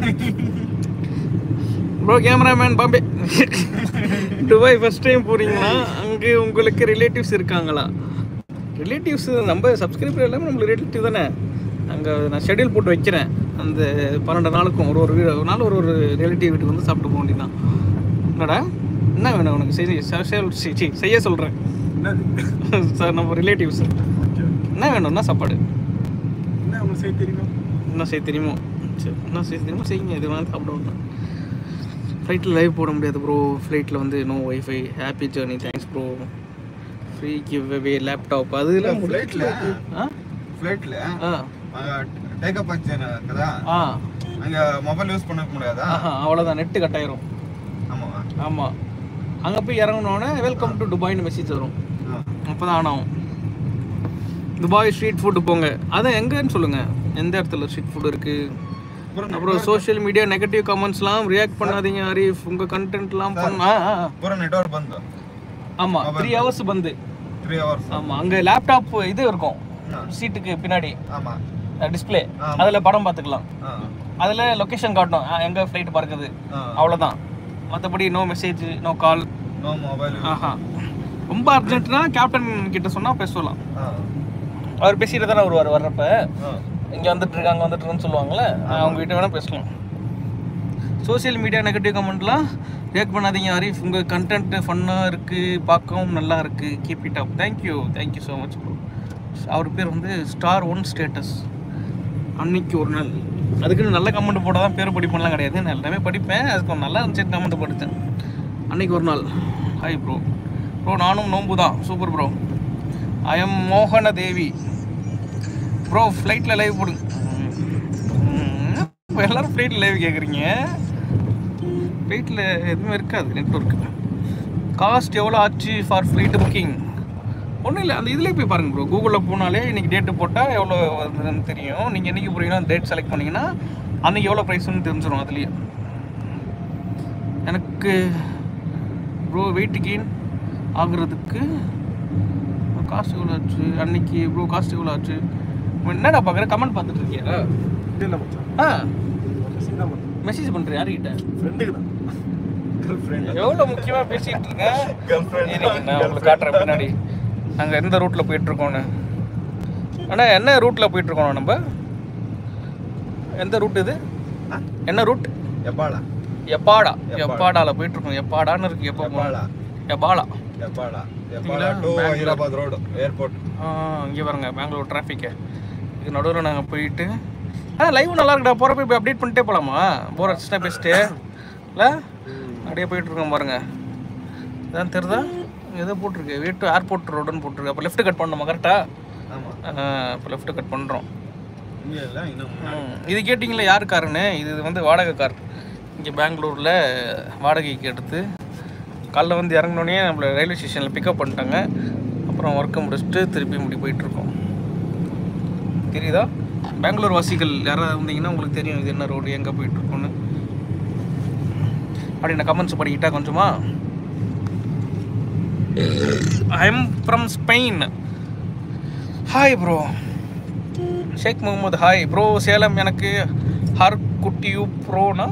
bro cameraman Bombay Dubai first time போகிறீங்களா அங்கே உங்களுக்கு ரிலேட்டிவ்ஸ் இருக்காங்களா ரிலேட்டிவ்ஸ் நம்ம சப்ஸ்கிரைபர் எல்லாமே நம்மளுக்கு ரிலேட்டிவ் தானே அங்கே நான் ஷெட்யூல் போட்டு வைக்கிறேன் அந்த பன்னெண்டு நாளுக்கும் ஒரு ஒரு வீடு ஒரு நாள் ஒரு ஒரு ரிலேட்டிவ் வீட்டுக்கு வந்து சாப்பிட்டு போக வேண்டியதான் என்னடா என்ன வேணும் உனக்கு செய்ய செ- செ- சி- சி, செய்ய சொல்கிறேன் என்னது சார் நம்ம ரிலேட்டிவ்ஸ் என்ன வேணும்னா சாப்பாடு என்ன உங்களுக்கு செய்ய தெரியுமா என்ன செய்ய தெரியுமோ சரி என்ன செய்ய தெரியுமோ செய்யுங்க இது வேணாலும் சாப்பிடுவோம் ஃப்ளைட்டில் லைவ் போட முடியாது ப்ரோ ஃப்ளைட்டில் வந்து no wifi happy journey thanks bro free give away laptop அதுலாம் ఫ్లైట్లో ஆ ఫ్లైట్లో ஆ టేకప్ వచ్చాను కదా ஆ அங்க மொபைல் யூஸ் பண்ண முடியாதா ஆஹா அவ்வளோதான் நெட்டு கட் ஆயிரும் ஆமா ஆமாம் அங்கே போய் இறங்கினோடனே வெல்கம் டு துபாய்னு மெசேஜ் வரும் அப்போ தான் ஆன் ஆகும் துபாய் ஸ்ட்ரீட் ஃபுட்டு போங்க அதான் எங்கன்னு சொல்லுங்கள் எந்த இடத்துல ஸ்ட்ரீட் ஃபுட் இருக்குது அப்புறம் சோஷியல் மீடியா நெகட்டிவ் கமெண்ட்ஸ்லாம் ரியாக்ட் பண்ணாதீங்க ஹரீஃப் உங்கள் கண்டென்ட்லாம் பண்ணா ಪೂರ ನೆಟ್ವರ್ಕ್ ಬಂದು ஆமாம் த்ரீ ஹவர்ஸ் பந்து த்ரீ ஹவர்ஸ் ஆமாம் அங்கே லேப்டாப் இது இருக்கும் சீட்டுக்கு பின்னாடி ஆமா டிஸ்ப்ளே ஆமா. அதில் படம் பார்த்துக்கலாம் ஆ, அதில் லொக்கேஷன் காட்டணும் ஆ, எங்க ஃப்ளைட் பறக்குது ஆ. அவ்வளோதான் மற்றபடி no message no call no mobile ஆஹா ரொம்ப அர்ஜென்ட்னா கேப்டன் கிட்ட சொன்னால் பேசலாம் ஆ அவர் பேசிட்டு தானே வருவார் வர்றப்ப ஆ இங்கே வந்துட்டு இருக்காங்க வந்துட்டு இருக்கான்னு சொல்லுவாங்கல்ல அவங்க கிட்ட வேணால் பேசலாம் சோஷியல் மீடியா நெகட்டிவ் கமெண்ட்லாம் ரியாக்ட் பண்ணாதீங்க ஹரீஃப் உங்கள் கண்டென்ட் ஃபன்னாக இருக்குது பார்க்கவும் நல்லா இருக்குது keep it up thank you thank you so much bro அவர் பேர் வந்து ஸ்டார் ஒன் ஸ்டேட்டஸ் அன்னைக்கு ஒரு நாள் அதுக்குன்னு நல்ல கமெண்ட் போட்டால் தான் பேர் படிப்பெல்லாம் கிடையாது நான் எல்லாமே படிப்பேன் அதுக்கு ஒரு நல்லா இருந்துச்சு கமெண்ட் படித்தேன் அன்னைக்கு ஒரு நாள் ஹாய் ப்ரோ ப்ரோ நானும் நோம்பு தான் சூப்பர் ப்ரோ ஐ எம் மோகன தேவி ப்ரோ ஃப்ளைட்டில் லைவ் போடுங்க இப்போ எல்லாரும் ஃப்ளைட்டில் லைவ் கேட்குறீங்க ஃப்ளைட்டில் எதுவுமே இருக்காது நெட்ஒர்க் காஸ்ட் எவ்வளோ ஆச்சு ஃபார் ஃப்ளைட் புக்கிங் ஒன்றும் இல்லை அந்த இதிலே போய் பாருங்கள் ப்ரோ கூகுளில் போனாலே இன்றைக்கி டேட்டு போட்டால் எவ்வளோ வருதுன்னு தெரியும் நீங்கள் என்றைக்கு போகிறீங்கன்னா டேட் செலக்ட் பண்ணிங்கன்னா அன்றைக்கி எவ்வளோ ப்ரைஸ்னு தெரிஞ்சிடும் அதுலேயே எனக்கு ப்ரோ வெயிட் கெயின் ஆகுறதுக்கு காசு எவ்வளோ ஆச்சு அன்னைக்கு ப்ரோ காசு எவ்வளோ ஆச்சு என்னடா பார்க்குற கமெண்ட் பார்த்துட்டு இருக்கியா இல்லை மச்சான் ஆ சின்ன மச்சான் மெசேஜ் பண்ணுற யாருக்கிட்ட ஃப்ரெண்டுக்கு தான் கேர்ள் ஃப்ரெண்ட் எவ்வளோ முக்கியமாக பேசிகிட்டு இருக்கேன் கேர்ள் ஃப்ரெண்ட் இருங்க, நான் உங்களுக்கு காட்டுறேன் பின்னாடி நாங்கள் எந்த ரூட்டில் போயிட்டுருக்கோன்னு அண்ணா என்ன ரூட்டில் போயிட்டுருக்கோம் நம்ம எந்த ரூட் இது என்ன ரூட் எப்பாடா எப்பாடா எப்பாடா. எப்பாடால போயிட்டுருக்கோம் எப்பாடான்னு இருக்கு எப்போ எப்பாடா எப்பாடா எப்பாடா எப்பாடா டு ஹைதராபாத் ரோடு ஏர்போர்ட் இங்கே பாருங்க பெங்களூர் டிராஃபிக்கு இது நடுவில் நாங்கள் போயிட்டு ஆ லைவ் நல்லா இருக்குடா போகிறப்ப இப்போ அப்டேட் பண்ணிட்டே போகலாமா போகிற அடிச்சுட்டா பெஸ்ட்டு இல்லை அப்படியே போயிட்டுருக்கோம் பாருங்க இதான் தெரியுதா எதோ போட்டிருக்கு வீட்டு ஏர்போர்ட் ரோடுன்னு போட்டிருக்கு அப்போ லெஃப்ட் கட் பண்ணணுமா கரெக்டாக ஆமா இப்போ லெஃப்ட் கட் பண்ணுறோம் இங்க இல்ல இன்னும் முன்னாடி. இது கேட்டிங்களா யார் காருன்னு இது வந்து வாடகை கார் இங்கே பெங்களூரில் வாடகைக்கு எடுத்து காலைல வந்து இறங்கினோடனே நம்மளை ரயில்வே ஸ்டேஷனில் பிக்கப் பண்ணிட்டாங்க அப்புறம் ஒர்க்கை முடிச்சுட்டு திருப்பி முடி போயிட்டுருக்கோம் தெரியுதா பெங்களூர் வாசிகள் யாராவது வந்தீங்கன்னா உங்களுக்கு தெரியும் இது என்ன ரோடு எங்கே போயிட்டுருக்கோன்னு அப்படி நான் கமெண்ட்ஸ் படிக்கிட்டா கொஞ்சமா I am from Spain hi bro Sheikh Mohammed hi bro Salem எனக்கு ஹர் குட்டியூ ப்ரோனா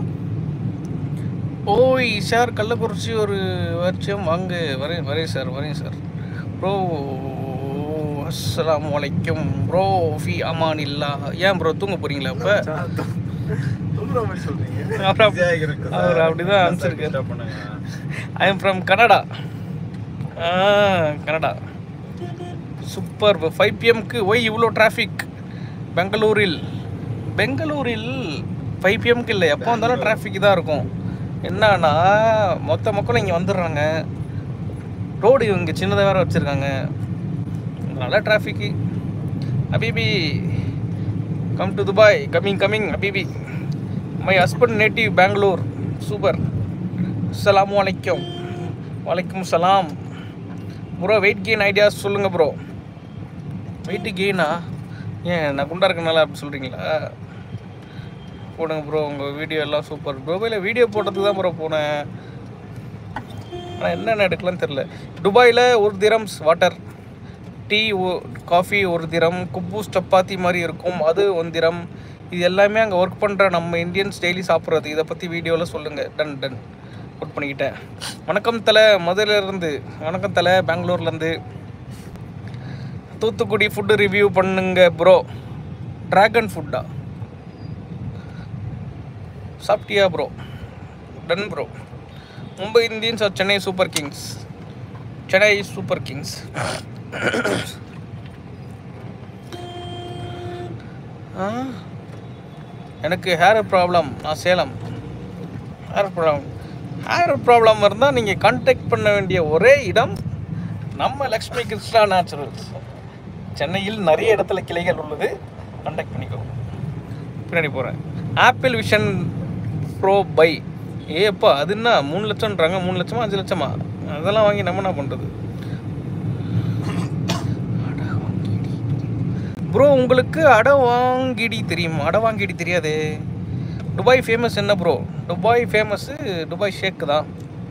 ஓய் சார் கள்ளக்குறிச்சி ஒரு வருஷம் வாங்க வரேன் வரேன் சார் வரேன் சார் ப்ரோ அஸ்ஸலாமு அலைக்கும் ப்ரோ ஃபி அமான் இல்லா ஏன் ப்ரோ தூங்க போறீங்களா இப்போ சொல்கிற மாதிரி சொல்கிறீங்க அப்புறம் Easy ஆ இருக்கு sir. அவர் அப்படிதான் Sir, ஆன்சருக்கு disturb பண்ணுங்க. ஐ எம் ஃப்ரம் கனடா ஆ கனடா சூப்பர் ஃபைவ் பிஎம்க்கு ஒய் இவ்வளோ டிராஃபிக் பெங்களூரில் பெங்களூரில் ஃபைவ் பிஎம்க்கு இல்லை எப்போ வந்தாலும் டிராஃபிக் தான் இருக்கும் என்னன்னா மொத்த மக்களும் இங்கே வந்துடுறாங்க ரோடு இங்கே சின்னதாக வேறு வச்சுருக்காங்க அதனால டிராஃபிக்கு அபிபி come to Dubai coming coming அபிபி my husband native Bangalore super அஸ்ஸலாமு அலைக்கும் வலைக்கும் சலாம் ப்ரோ வெயிட் கெயின் ஐடியாஸ் சொல்லுங்கள் ப்ரோ வெயிட் கெயினா ஏன் நான் குண்டா இருக்கனால அப்படி சொல்கிறீங்களா போடுங்க ப்ரோ உங்கள் வீடியோ எல்லாம் சூப்பர் துபாயில் வீடியோ போட்டதுக்கு தான் ப்ரோ போனேன் ஆனால் என்னென்ன எடுக்கலாம்னு தெரில துபாயில் ஒரு திரம்ஸ் வாட்டர் டீ காஃபி ஒரு திரம் குப்பூஸ் சப்பாத்தி மாதிரி இருக்கும் அது ஒன் திரம் இது எல்லாமே அங்கே ஒர்க் பண்ணுற நம்ம இந்தியன்ஸ் டெய்லி சாப்பிட்றது இதை பற்றி வீடியோவில் சொல்லுங்கள் டன் டன் நோட் பண்ணிக்கிட்டேன் வணக்கம் தலை மதுரையிலேருந்து வணக்கம் தலை பெங்களூர்லேருந்து தூத்துக்குடி ஃபுட்டு ரிவ்யூ பண்ணுங்க ப்ரோ ட்ராகன் ஃபுட்டா சாப்பிட்டியா bro done bro Mumbai Indians or Chennai super kings Chennai super kings எனக்கு ஹேர் ப்ராப்ளம் நான் Salem hair problem hair problem இருந்தால் நீங்கள் கான்டாக்ட் பண்ண வேண்டிய ஒரே இடம் நம்ம லக்ஷ்மி கிருஷ்ணா நேச்சுரல்ஸ் சென்னையில் நிறைய இடத்துல கிளைகள் உள்ளது கான்டாக்ட் பண்ணிக்கோ பின்னாடி போகிறேன் ஆப்பிள் விஷன் ப்ரோ பை ஏப்பா அது என்ன மூணு லட்சம்ன்றாங்க மூணு லட்சமா அஞ்சு லட்சமா அதெல்லாம் வாங்கி நம்ம என்ன பண்ணுறது ப்ரோ உங்களுக்கு அடை வாங்கிடி தெரியுமா அடை வாங்கிடி தெரியாதே துபாய் ஃபேமஸ் என்ன ப்ரோ துபாய் ஃபேமஸ்ஸு துபாய் ஷேக்கு தான்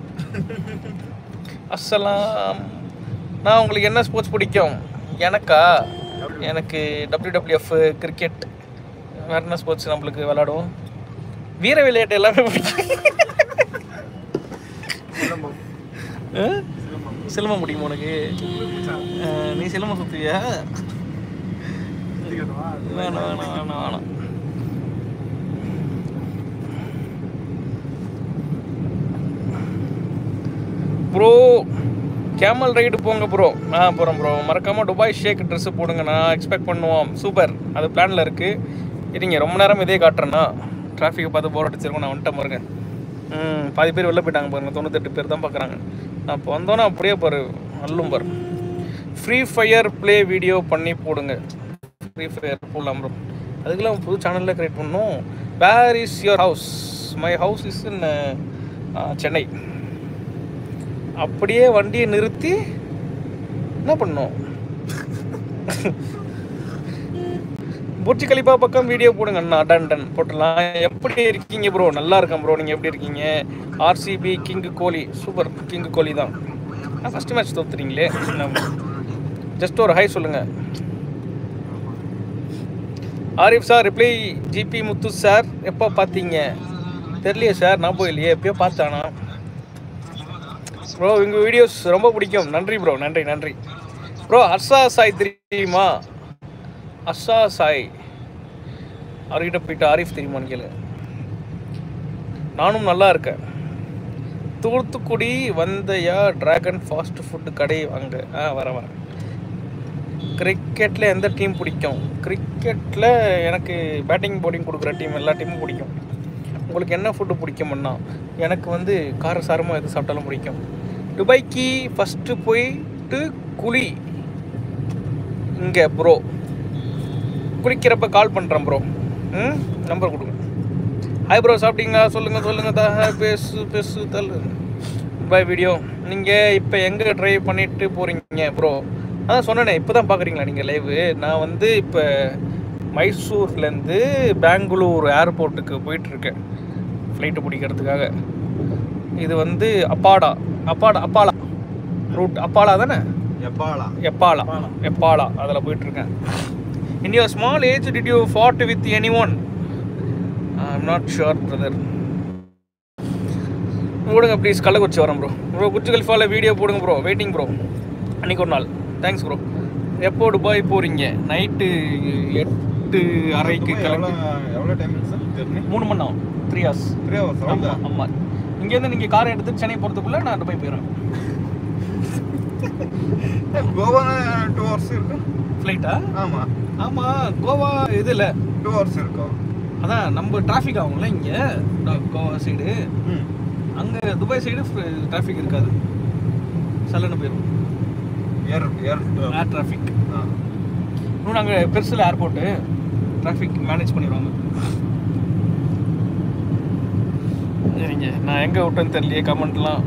அஸ்ஸலாம் நான் உங்களுக்கு என்ன ஸ்போர்ட்ஸ் பிடிக்கும் எனக்கா எனக்கு டபிள்யூடபிள்யூஎஃப் கிரிக்கெட் வேற என்ன ஸ்போர்ட்ஸ் நம்மளுக்கு விளாடுவோம் வீர விளையாட்டு எல்லாமே பிடிக்கும் சிலம்பம் ஆ? சிலம்பம் பிடிக்கும் உனக்கு ஆ, நீ சிலம்பம் சுத்துவியா சுத்திக்கணுமா? வேணாம் வேணாம் வேணாம் வேணாம் ப்ரோ கேமல் ரைடு போங்க ப்ரோ ஆ போகிறோம் ப்ரோ மறக்காமல் துபாய் ஷேக் ட்ரெஸ்ஸு போடுங்க நான் எக்ஸ்பெக்ட் பண்ணுவோம் சூப்பர் அது பிளானில் இருக்குது இருங்க ரொம்ப நேரம் இதே காட்டுறேன்னா டிராஃபிக்கை பார்த்து போர் அடிச்சிருக்கோம் நான் வந்துட்டேன் பாருங்க ம் பாதி பேர் வெளில போயிட்டாங்க பாருங்க தொண்ணூத்தெட்டு பேர் தான் பார்க்குறாங்க நான் இப்போ வந்தோன்னே அப்படியே பாரு அல்லும் பாரு ஃப்ரீ ஃபயர் ப்ளே வீடியோ பண்ணி போடுங்க ஃப்ரீ ஃபயர் போடலாம் ப்ரோ அதுக்கெல்லாம் புது சேனலில் க்ரியேட் பண்ணணும் where is your house my house is in Chennai அப்படியே வண்டியை நிறுத்தி என்ன பண்ணோம் புர்ஜி கலிப்பா பக்கம் வீடியோ போடுங்க அண்ணா டன் டன் போட்டுடலாம் எப்படி இருக்கீங்க ப்ரோ நல்லா இருக்கேன் ப்ரோ நீங்கள் எப்படி இருக்கீங்க RCB king Kohli super king Kohli தான் ஃபஸ்ட்டு மேட்ச் தோத்துறீங்களே ஜஸ்ட் ஒரு ஹாய் சொல்லுங்க Arif sir reply GP Muthu sir எப்போ பார்த்தீங்க தெரியலையே சார் நான் போயிலையே எப்பயோ பார்த்தானா ப்ரோ உங்கள் வீடியோஸ் ரொம்ப பிடிக்கும் நன்றி ப்ரோ நன்றி நன்றி ப்ரோ அர்ஷா சாய் தெரியுமா அர்ஷா சாய் அவர்கிட்ட போயிட்டு ஆரிஃப் தெரியுமான்னு கேளு நானும் நல்லா இருக்கேன் தூத்துக்குடி வந்தையா டிராகன் ஃபாஸ்ட் ஃபுட்டு கடை வாங்க ஆ வர வரேன் கிரிக்கெட்டில் எந்த டீம் பிடிக்கும் கிரிக்கெட்டில் எனக்கு பேட்டிங் பவுலிங் கொடுக்குற டீம் எல்லா டீமும் பிடிக்கும் உங்களுக்கு என்ன ஃபுட்டு பிடிக்கும்னா எனக்கு வந்து காரசாரமாக எது சாப்பிட்டாலும் பிடிக்கும் துபாய்க்கு ஃபஸ்ட்டு போயிட்டு குழி இங்கே ப்ரோ குளிக்கிறப்ப கால் பண்ணுறேன் ப்ரோ ம் நம்பர் கொடுங்க ஹாய் ப்ரோ சாப்பிட்டீங்களா சொல்லுங்கள் சொல்லுங்கள் தா பேசு பேசு தள்ளு பாய் வீடியோ நீங்கள் இப்போ எங்கே ட்ரைவ் பண்ணிட்டு போகிறீங்க ப்ரோ அதான் சொன்னேனே இப்போ தான் பார்க்குறீங்களா நீங்கள் லைவு நான் வந்து இப்போ மைசூர்லேருந்து பெங்களூர் ஏர்போர்ட்டுக்கு போயிட்டுருக்கேன் ஃப்ளைட்டு பிடிக்கிறதுக்காக இது வந்து அப்பாடா அப்பாடா அப்பாலா ரூட் அப்பாலா தானே எப்பாளா எப்பாலா எப்பாலா அதில் போயிட்டுருக்கேன் in your small age did you fought with any one I'm not sure brother போடுங்க ப்ளீஸ் கள்ளக்குறிச்சி வரேன் ப்ரோ ப்ரோ குச்சி கல்ஃபாவில் வீடியோ போடுங்க ப்ரோ வெயிட்டிங் ப்ரோ அன்றைக்கி ஒரு நாள் தேங்க்ஸ் ப்ரோ எப்போ துபாய் போகிறீங்க நைட்டு எட்டு அரைக்கு எவ்வளோ கிளம்பி எவ்வளோ டைம் சார் ஜெர்னி மூணு மணி நேரம் த்ரீ ஹவர்ஸ் த்ரீ ஹவர்ஸ் அவ்வளோ ஆமாம் ஆமாம் இங்கேருந்து நீங்கள் காரை எடுத்து சென்னை போகிறதுக்குள்ளே நான் துபாய் போயிடுவேன் கோவா டூ ஹவர்ஸ் இருக்கும் ஃப்ளைட்டா ஆமாம் ஆமாம் கோவா இது இல்லை டூ ஹவர்ஸ் இருக்கும் அதான் நம்ம டிராஃபிக் ஆகும்ல இங்கே கோவா சைடு ம் அங்கே துபாய் சைடு டிராஃபிக் இருக்காது சல்லுன்னு போயிடும் ஏர் ஏர் ஏர் டிராஃபிக் ஆ இன்னும் நாங்கள் பெருசில் ஏர்போர்ட்டு டிராஃபிக் மேனேஜ் பண்ணிடுவாங்க சரிங்க நான் எங்கே விட்டேன்னு தெரியலையே கமெண்ட்லாம்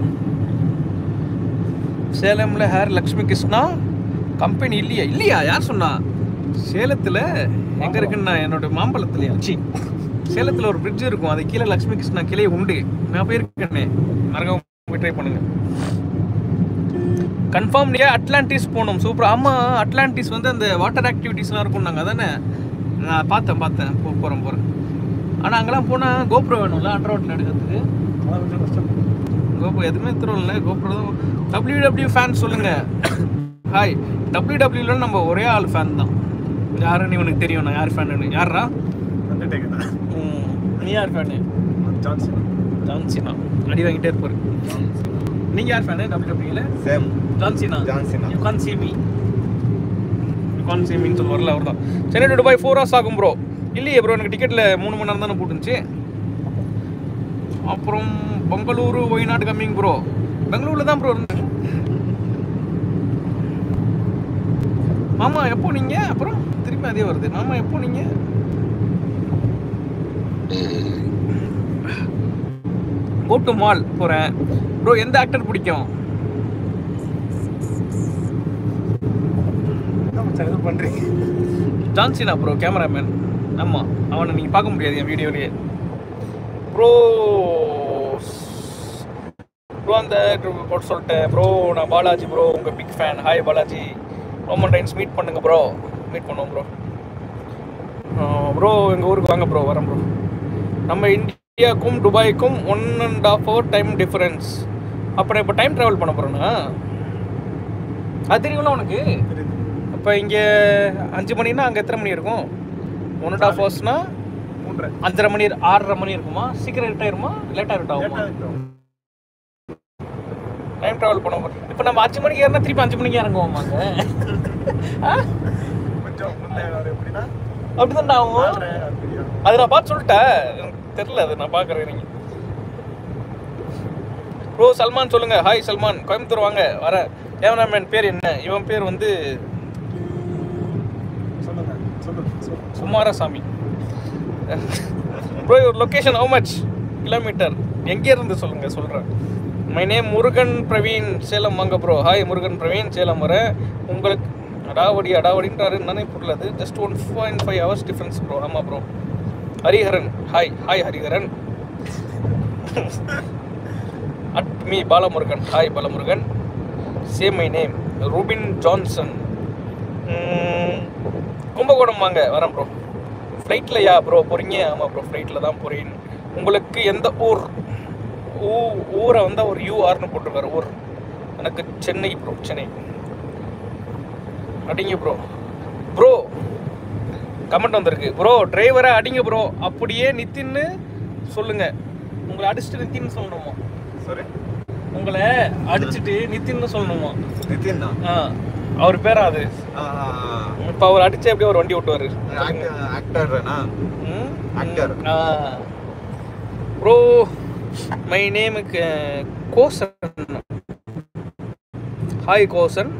சேலமில் ஹேர் லக்ஷ்மி கிருஷ்ணா கம்பெனி இல்லையா இல்லையா யார் சொன்னா சேலத்தில் எங்கே இருக்குன்னு நான் என்னோட மாம்பழத்துலையா சி சேலத்தில் ஒரு பிரிட்ஜ் இருக்கும் அது கீழே லக்ஷ்மி கிருஷ்ணா கிளை உண்டு நான் போயிருக்கேனே மறக்காம போய் ட்ரை பண்ணுங்க கன்ஃபார்ம் நீங்க அட்லாண்டிஸ் போகணும் சூப்பர் ஆமாம் அட்லாண்டிஸ் வந்து அந்த வாட்டர் ஆக்டிவிட்டீஸ்லாம் இருக்கும் நாங்கள் அதானே நான் பார்த்தேன் பார்த்தேன் போ போகிறேன் போகிறேன் ஆனால் அங்கெல்லாம் போனால் கோப்ரோ வேணும்ல அண்டர் வாட்டில் எடுக்கிறதுக்கு அதான் கொஞ்சம் கஷ்டம் கோப்ரோ எதுவுமே தருவோம்ல கோப்ரோ தான் டபிள்யூ டபிள்யூ ஃபேன் சொல்லுங்க ஹாய் டபிள்யூ டபிள்யூல நம்ம ஒரே ஆள் ஃபேன் தான் யாருன்னு இவனுக்கு தெரியும் நான் யார் ஃபேன் யாரா அண்டர்டேக்கர் தான் நீ யார் ஃபேனு ஜான்சன் ஜான்சினா அடி வாங்கிட்டே இருப்பாரு நீங்கள் யார் ஃபேனு டபிள்யூ டபிள்யூல same John Cena John Cena. You can't see me you can't see meன்னு சொல்லுவார்ல அவர் தான் Chennai to Dubai four hours ஆகும் ப்ரோ இல்லையே ப்ரோ எனக்கு டிக்கெட்டில் மூணு மணி நேரம் தானே போட்டுருந்துச்சு அப்புறம் பெங்களூரு ஒய்நாடு கம்மிங் ப்ரோ பெங்களூரில் தான் ப்ரோ இருந்தேன் மாமா எப்போ நீங்கள் அப்புறம் திரும்பி அதே வருது மாமா எப்போ நீங்கள் கோட்டு மால் போகிறேன் ப்ரோ எந்த ஆக்டர் பிடிக்கும் என்ன மச்சான் எதுவும் பண்ணுறீங்க ஜான்சினா ப்ரோ கேமராமேன் ஆமாம் அவனை நீங்கள் பார்க்க முடியாது என் வீடியோலேயே ப்ரோ ப்ரோ அந்த போட்டு சொல்லிட்டேன் ப்ரோ நான் பாலாஜி ப்ரோ உங்கள் big fan hi Balaji Roman Reigns meet பண்ணுங்க ப்ரோ மீட் பண்ணுவோம் ப்ரோ ப்ரோ எங்கள் ஊருக்கு வாங்க ப்ரோ வரேன் ப்ரோ நம்ம இந்தியாவுக்கும் துபாய்க்கும் one and half hour time difference அப்புறம் இப்போ டைம் ட்ராவல் பண்ண போகிறேன்னா அது தெரியும்ல உனக்கு தெரியுது இப்போ இங்கே அஞ்சு மணினா அங்கே எத்தனை மணி இருக்கும் ஒன் அண்ட் ஆஃப் ஹவர்ஸ்னா மூன்றரை அஞ்சரை மணி ஆறரை மணி இருக்குமா சீக்கிரம் இருட் ஆயிருமா லேட்டாக இருட் ஆகுமா லேட்டாக இருக்கும் டைம் ட்ராவல் பண்ண போகிறோம் இப்போ நம்ம அஞ்சு மணிக்கு ஏறினா திருப்பி அஞ்சு மணிக்கு இறங்குவோமாங்க ஆ கொஞ்சம் முன்னே வர எப்படின்னா அப்படிதான் ஆகும் நாலரை அப்படியா அது நான் பார்த்து சொல்லிட்டேன் எனக்கு தெரியல அது நான் பார்க்குறேன் நீங்கள் ப்ரோ சல்மான் சொல்லுங்க ஹாய் சல்மான் கோயம்புத்தூர் வாங்க வர கேமராமேன் பேர் என்ன இவன் பேர் வந்து சொல்லுங்க சொல்லுங்க சொல்லுங்க Kumarasamy bro your location how much kilometre எங்கே இருந்து சொல்லுங்க சொல்கிறேன் மை நேம் முருகன் பிரவீன் சேலம் வாங்க ப்ரோ ஹாய் முருகன் பிரவீன் சேலம் வரேன் உங்களுக்கு அடாவடி அடாவடின்றாரு நானே புரியலது just one point five hours difference bro ஆமாம் bro Hariharan hi hi Hariharan add me Balamurugan hi Balamurugan same my name Rubin Johnson ம், கும்பகோணம் வாங்க வரேன் ப்ரோ ஃப்ளைட்லையா ப்ரோ போகிறீங்க ஆமாம் ப்ரோ ஃப்ளைட்டில் தான் போகிறேன் உங்களுக்கு எந்த ஊர் ஊ ஊரை வந்து ஒரு யூஆர்னு போட்டிருக்காரு ஊர் எனக்கு சென்னை ப்ரோ சென்னை அடிங்க ப்ரோ ப்ரோ கமெண்ட் வந்திருக்கு ப்ரோ டிரைவரை அடிங்க ப்ரோ அப்படியே நித்தின்னு சொல்லுங்க உங்களை அடிச்சுட்டு நித்தின்னு சொல்லணுமா சாரி உங்களை அடிச்சுட்டு நித்தின்னு சொல்லணுமா நிதின் தான் ஆ அவர் பேரா அது இப்போ அவர் அடிச்சு எப்படியே ஒரு வண்டி ஓட்டுவார் ஆக்டர்னா Actor. ப்ரோ மை நேமுக்கு கோசன் ஹாய் கோசன்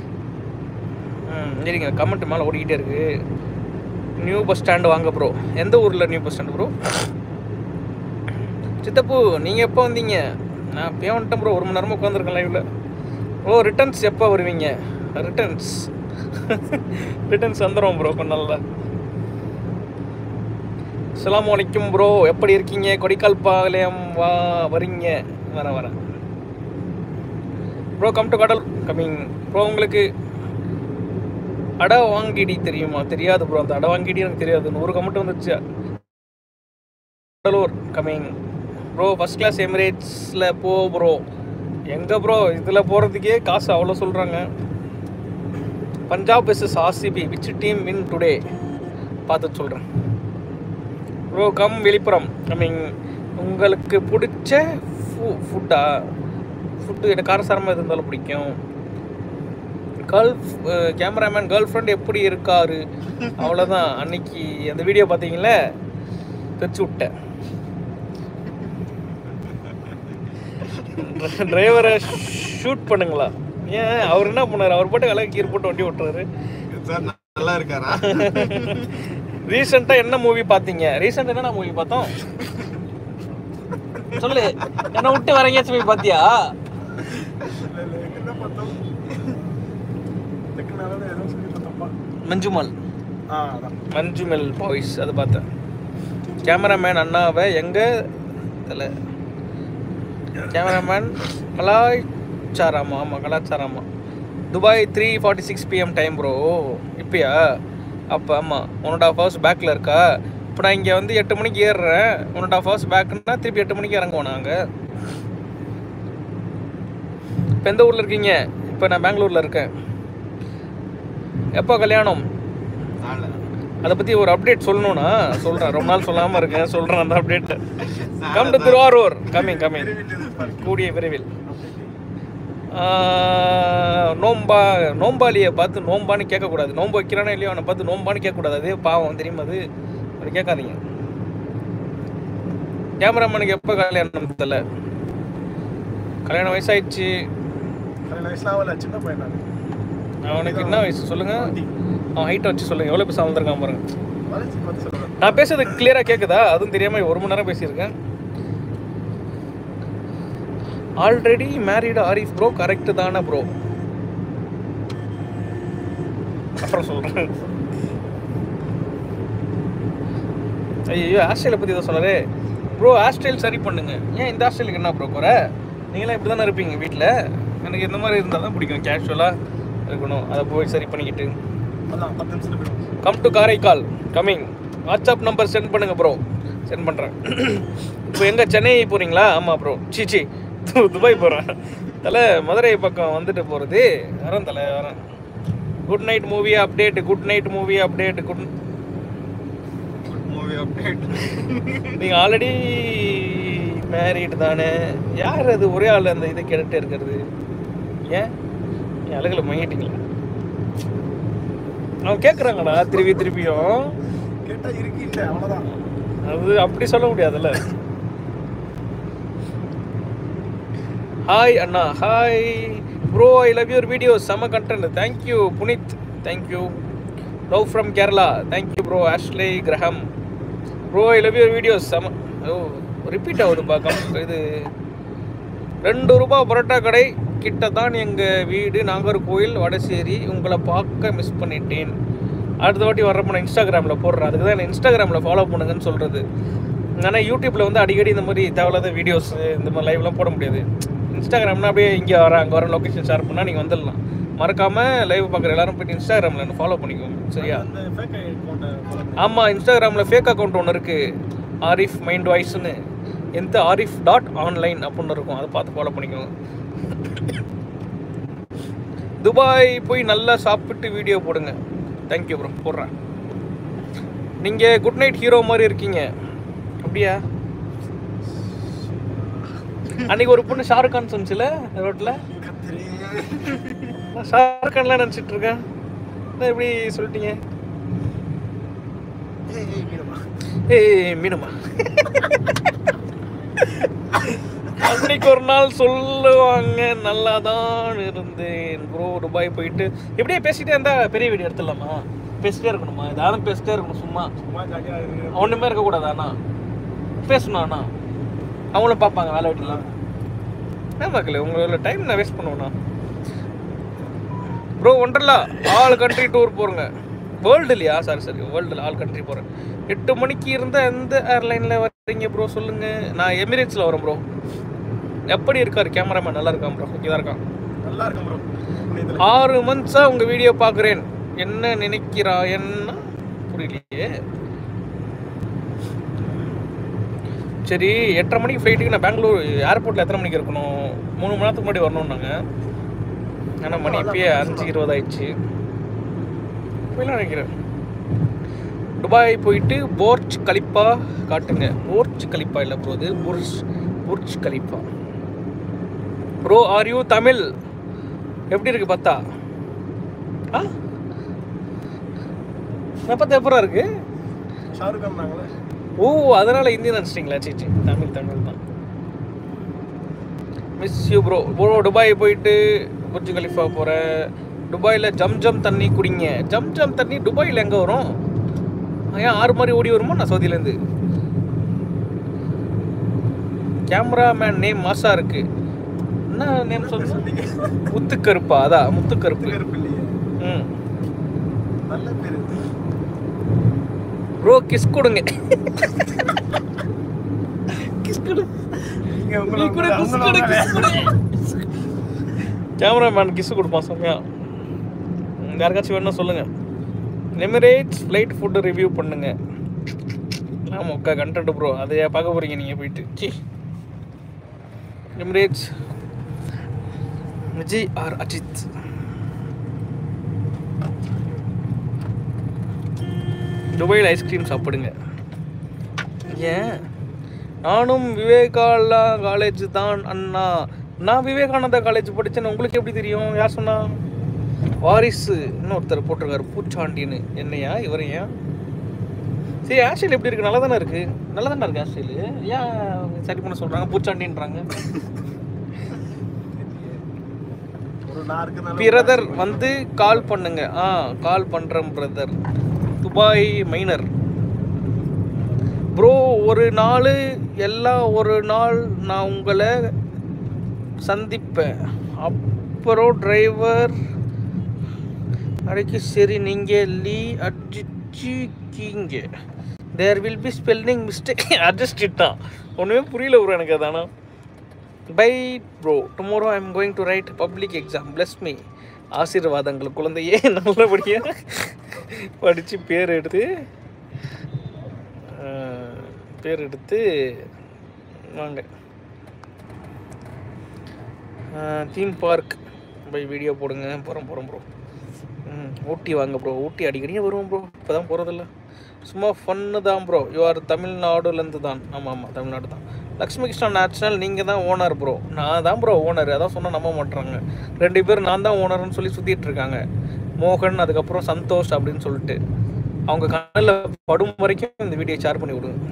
ம் சரிங்க கமெண்ட் மேலே ஓடிக்கிட்டே இருக்கு நியூ பஸ் ஸ்டாண்டு வாங்க ப்ரோ எந்த ஊரில் நியூ பஸ் ஸ்டாண்டு ப்ரோ சித்தப்பு நீங்கள் எப்போ வந்தீங்க நான் இப்போயே வந்துட்டேன் ப்ரோ ஒரு மணி நேரமாக உட்காந்துருக்கேன் லைவில் ஓ ரிட்டர்ன்ஸ் எப்போ வருவீங்க ரிட்டர்ன்ஸ் ரிட்டர்ன்ஸ் வந்துடும் ப்ரோ கொஞ்ச நாளில் அஸ்ஸலாமு அலைக்கும் ப்ரோ எப்படி இருக்கீங்க கொடிக்கால் பாளையம் வா வரீங்க வரேன் வரேன் ப்ரோ கம் டு கடல் கம்மிங் ப்ரோ உங்களுக்கு அட வாங்கிடி தெரியுமா தெரியாது ப்ரோ அந்த அட வாங்கிடி எனக்கு தெரியாது நூறு கமெண்ட் வந்துருச்சு Cuddalore coming bro first class எமிரேட்ஸில் போ ப்ரோ எங்கே ப்ரோ இதில் போகிறதுக்கே காசு அவ்வளோ சொல்கிறாங்க Punjab versus RCB which team win today பார்த்து சொல்கிறேன் bro come Villupuram I mean உங்களுக்கு பிடிச்ச ஃபு ஃபுட்டா ஃபுட்டு எனக்கு காரசாரமாக எது இருந்தாலும் பிடிக்கும் கேர்ள் கேமராமேன் கேர்ள் ஃப்ரெண்ட் எப்படி இருக்காரு அவ்வளோதான் அன்னைக்கு அந்த வீடியோ பார்த்தீங்களே தைச்சு விட்டேன் டிரைவரை ஷூட் பண்ணுங்களா ஏன் அவர் என்ன பண்ணாரு அவர் பாட்டு அழகு கீர் போட்டு வண்டி ஓட்டுறாரு சார் நல்லா இருக்காரா ரீசெண்டா என்ன மூவி பாத்தீங்க ரீசெண்டா என்ன மூவி பார்த்தோம் சொல்லு என்ன விட்டு வேற எங்கேயாச்சும் போய் பாத்தியா என்ன பார்த்தோம் டக்குனால ஏதோ சொல்லி பார்த்தப்பா மஞ்சுமல் ஆ அதான் மஞ்சுமல் பாய்ஸ் அது பார்த்தேன் கேமராமேன் அண்ணாவை எங்க இதில் கேமராமேன் கலாச்சாராமா ஆமாம் கலாச்சாராமா Dubai three forty six PM time bro இப்பயா அப்போ ஆமாம் ஒன் அண்ட் ஆஃப் ஹவர்ஸ் பேக்கில் இருக்கா இப்போ நான் இங்கே வந்து எட்டு மணிக்கு ஏறுறேன் ஒன் அண்ட் ஆஃப் ஹவர்ஸ் பேக்குன்னா திருப்பி எட்டு மணிக்கு இறங்குவோம் நாங்கள் இப்போ எந்த ஊரில் இருக்கீங்க இப்போ நான் பெங்களூரில் இருக்கேன் எப்போ கல்யாணம் நாளை. அதை பற்றி ஒரு அப்டேட் சொல்லணும்னா சொல்கிறேன் ரொம்ப நாள் சொல்லாமல் இருக்கேன் சொல்கிறேன் அந்த update come to Thiruvarur coming coming கூடிய விரைவில் ஆஹ், நோம்பா நோம்பாளியை பார்த்து நோம்பான்னு கேட்கக்கூடாது நோம்பு வைக்கிறானே இல்லையோ அவனை பார்த்து நோம்பான்னு கேட்கக்கூடாது அது பாவம் தெரியுமா அது அப்படி கேட்காதீங்க கேமராமேனுக்கு எப்போ கல்யாணம் தெரியல கல்யாணம் வயசாயிடுச்சு கல்யாண வயசுல ஆகல சின்ன பையன் நான் அவனுக்கு என்ன வயசு சொல்லுங்க அவன் ஹைட்டை வச்சு சொல்லுங்க எவ்வளோ பேச வந்திருக்கான் பாருங்க வளர்ச்சி பார்த்து சொல்றேன் நான் பேசுறது கிளியரா கேக்குதா அதுவும் தெரியாம ஒரு மணி நேரம் பேசியிருக்கேன் already married Arif bro correct தானே ப்ரோ அப்புறம் சொல்றேன் ஐயோ ஹேர்ஸ்டைலை பற்றி ஏதோ சொன்னாரே ப்ரோ ஹேர்ஸ்டைல் சரி பண்ணுங்க ஏன் இந்த ஹேர்ஸ்டைலுக்கு என்ன ப்ரோ குறை நீங்களாம் இப்படி தானே இருப்பீங்க வீட்டில் எனக்கு இந்த மாதிரி இருந்தால் தான் பிடிக்கும் கேஷுவலாக இருக்கணும் அதை போய் சரி பண்ணிக்கிட்டு அதான் பத்து நிமிஷத்துல போயிடும் come to Karaikal coming WhatsApp number send பண்ணுங்க ப்ரோ சென்ட் பண்ணுறேன் இப்போ எங்கே சென்னை போகிறீங்களா ஆமாம் ப்ரோ சி சி து- துபாய் போகிறேன் தலை மதுரை பக்கம் வந்துட்டு போகிறது வரேன் தலை வரேன் good night movie update good night movie update good movie update நீங்கள் ஆல்ரெடி மேரீடு தானே யார் அது ஒரே ஆள் அந்த இதை கேட்டுட்டே இருக்கிறது ஏன் என் அழகில் மங்கிட்டீங்களா அவன் கேட்குறாங்கடா திருப்பி திருப்பியும் கேட்டா இருக்கு இல்ல அவ்வளவுதான் அது அப்படி சொல்ல முடியாதுல்ல ஹாய் அண்ணா hi bro I love your video செம content thank you Puneet thank you love from Kerala thank you bro Ashley Graham bro I love your videos செம ஓ ரிப்பீட் ஆகுது பார்க்க இது ரெண்டு ரூபா பரோட்டா கடை கிட்ட தான் எங்கள் வீடு நாகர்கோயில் வடசேரி உங்களை பார்க்க மிஸ் பண்ணிட்டேன் அடுத்த வாட்டி வர்றப்ப நான் இன்ஸ்டாகிராமில் போடுறேன் அதுக்கு தான் என்ன இன்ஸ்டாகிராமில் ஃபாலோ பண்ணுங்கன்னு சொல்கிறது ஆனால் யூடியூப்பில் வந்து அடிக்கடி இந்த மாதிரி தேவையில்லாத வீடியோஸ் இந்த மாதிரி லைவ்லாம் போட முடியாது இன்ஸ்டாகிராம்னா அப்படியே இங்கே வரேன் அங்கே வரேன் லொக்கேஷன் ஷேர் பண்ணால் நீங்கள் வந்துடலாம் மறக்காம லைவ் பார்க்குற எல்லாரும் போயிட்டு இன்ஸ்டாகிராமில் ஃபாலோ பண்ணிக்கோங்க சரியா அந்த ஃபேக் அக்கௌண்ட்டை ஃபாலோ பண்ணி ஆமாம் இன்ஸ்டாகிராமில் ஃபேக் அக்கௌண்ட் ஒன்று இருக்குது ஆரிஃப் மைண்ட் வாய்ஸ்னு எந்த ஆரிஃப் டாட் ஆன்லைன் அப்படின்னு இருக்கும் அதை பார்த்து ஃபாலோ பண்ணிக்கோங்க துபாய் போய் நல்லா சாப்பிட்டு வீடியோ போடுங்க தேங்க்யூ ப்ரோ போடுறேன் நீங்கள் குட் நைட் ஹீரோ மாதிரி இருக்கீங்க அப்படியா அன்னைக்கு ஒரு பொண்ணு ஷாருக் கான் சொன்னுச்சுல ரோட்டில் நான் ஷாருக் கான்லாம் நினச்சிட்டு இருக்கேன் என்ன எப்படி சொல்லிட்டீங்க ஏய் மீனம்மா அன்னைக்கு ஒரு நாள் சொல்லுவாங்க நல்லா தான் இருந்தேன் ப்ரோ துபாய் போயிட்டு இப்படியே பேசிட்டே இருந்தா பெரிய வீடியோ எடுத்துடலாமா பேசிட்டே இருக்கணுமா ஏதாவது பேசிட்டே இருக்கணும் சும்மா சும்மா ஜாலியாக இருக்கு ஒன்றுமே இருக்கக்கூடாது அண்ணா பேசணும் அண்ணா அவங்களும் பார்ப்பாங்க வேலை வெட்டிலாம் ஏன் மக்களே உங்களோட டைம் நான் வேஸ்ட் பண்ணுவேண்ணா ப்ரோ ஒன்றலா ஆல் கண்ட்ரி டூர் போகிறோங்க வேர்ல்டு இல்லையா சாரி சாரி வேர்ல்டில் ஆல் கண்ட்ரி போகிறேன் எட்டு மணிக்கு இருந்த எந்த ஏர்லைனில் வர்றீங்க ப்ரோ சொல்லுங்கள் நான் எமிரேட்ஸில் வரேன் ப்ரோ எப்படி இருக்கார் கேமராமேன் நல்லா இருக்கான் ப்ரோ இங்கே தான் இருக்கான் நல்லா இருக்கும் ப்ரோ இதில் ஆறு மந்த்ஸாக உங்கள் வீடியோ பார்க்குறேன் என்ன நினைக்கிறா என்ன புரியலையே சரி எட்டரை மணிக்கு ஃப்ளைட்டுக்கு நான் பெங்களூர் ஏர்போர்ட்டில் எத்தனை மணிக்கு இருக்கணும் மூணு மணி நேரத்துக்கு முன்னாடி வரணும்னாங்க ஆனால் மணி இப்பயே அஞ்சு இருபது ஆயிடுச்சு போயிலாம் நினைக்கிறேன் துபாய் போயிட்டு போர்ஜ் கலிப்பா காட்டுங்க போர்ஜ் கலிப்பா இல்லை ப்ரோ இது Burj Burj Khalifa bro are you Tamil எப்படி இருக்கு பார்த்தா ஆ நான் பார்த்தா எப்பரா இருக்கு ஷாருக் கான் நாங்களே ஓ அதனால இந்தி நினச்சிட்டிங்களா சரி சரி தமிழ் தமிழ் தான் miss you bro bro Dubai போயிட்டு புர்ஜ் கலிஃபா போகிறேன் துபாயில் ஜம் ஜம் தண்ணி குடிங்க ஜம் ஜம் தண்ணி துபாயில் எங்கே வரும் ஏன் ஆறு மாதிரி ஓடி வருமா நான் சவுதியிலேருந்து கேமராமேன் நேம் மாசா இருக்கு என்ன நேம் சொல்லுங்க முத்துக்கருப்பா அதான் முத்துக்கருப்பு கருப்பு இல்லையே ம் நல்ல பேர் ப்ரோ கிஸ் கொடுங்க கிஸ் கொடு நீங்க நீ உங்களை கூட கிஸ் உங்களை கொடு கிஸ் கொடு கேமராமேன் கிஸ் கொடுப்பான் செம்மையா ம், யாருக்காச்சும் வேணும்னா சொல்லுங்க எமிரேட்ஸ் ஃப்ளைட் ஃபுட்டு ரிவ்யூ பண்ணுங்க ஆமாம் அக்கா கண்டென்ட் ப்ரோ அதையா பார்க்க போறீங்க நீங்கள் போயிட்டு சி எமிரேட்ஸ் விஜய் ஆர் அஜித் துபாயில் ஐஸ்கிரீம் சாப்பிடுங்க ஏன் நானும் விவேகாலா காலேஜ் தான் அண்ணா நான் விவேகானந்தா காலேஜ் படித்தேன்னு உங்களுக்கு எப்படி தெரியும் யார் சொன்னா வாரிசு இன்னொருத்தர் போட்டிருக்காரு பூச்சாண்டின்னு என்னையா இவரையா சரி ஹேர் ஸ்டைல் எப்படி இருக்கு நல்லா தானே இருக்கு நல்லா தானே இருக்கு ஹேர் ஸ்டைலு ஏன் சரி பண்ண சொல்றாங்க பூச்சாண்டின்றாங்க ஒரு நாருக்கு பிரதர் வந்து கால் பண்ணுங்க ஆ கால் பண்றேன் பிரதர் துபாய் மைனர் ப்ரோ ஒரு நாள் எல்லாம் ஒரு நாள் நான் உங்களை சந்திப்பேன் அப்புறம் டிரைவர் அடைக்கு சரி நீங்கள் லீ அடிச்சிக்கிங்க there will be spelling mistake adjust தான் ஒன்றுமே புரியல ப்ரோ எனக்கு அதானா bye bro tomorrow I am going to write public exam bless me ஆசீர்வாதங்கள் குழந்தையே நல்லபடியாக படித்து பேர் எடுத்து அஹ், பேர் எடுத்து வாங்க தீம் பார்க் போய் வீடியோ போடுங்க போகிறோம் போகிறோம் ப்ரோ ம் ஊட்டி வாங்க ப்ரோ ஊட்டி அடிக்கடியே வருவோம் ப்ரோ இப்போ தான் போகிறதில்ல சும்மா ஃபன்னு தான் ப்ரோ யூஆர் தமிழ்நாடுலேருந்து தான் ஆமாம் ஆமாம் தமிழ்நாடு தான் லக்ஷ்மி கிருஷ்ணா நேச்சுரல் நீங்கள் தான் ஓனர் ப்ரோ நான் தான் ப்ரோ ஓனர் அதான் சொன்னால் நம்ப மாட்றாங்க ரெண்டு பேர் நான் தான் ஓனர்னு சொல்லி சுற்றிட்டு இருக்காங்க மோகன் அதுக்கப்புறம் சந்தோஷ் அப்படின்னு சொல்லிட்டு அவங்க கண்ணில் படும் வரைக்கும் இந்த வீடியோ ஷேர் பண்ணி விடுங்க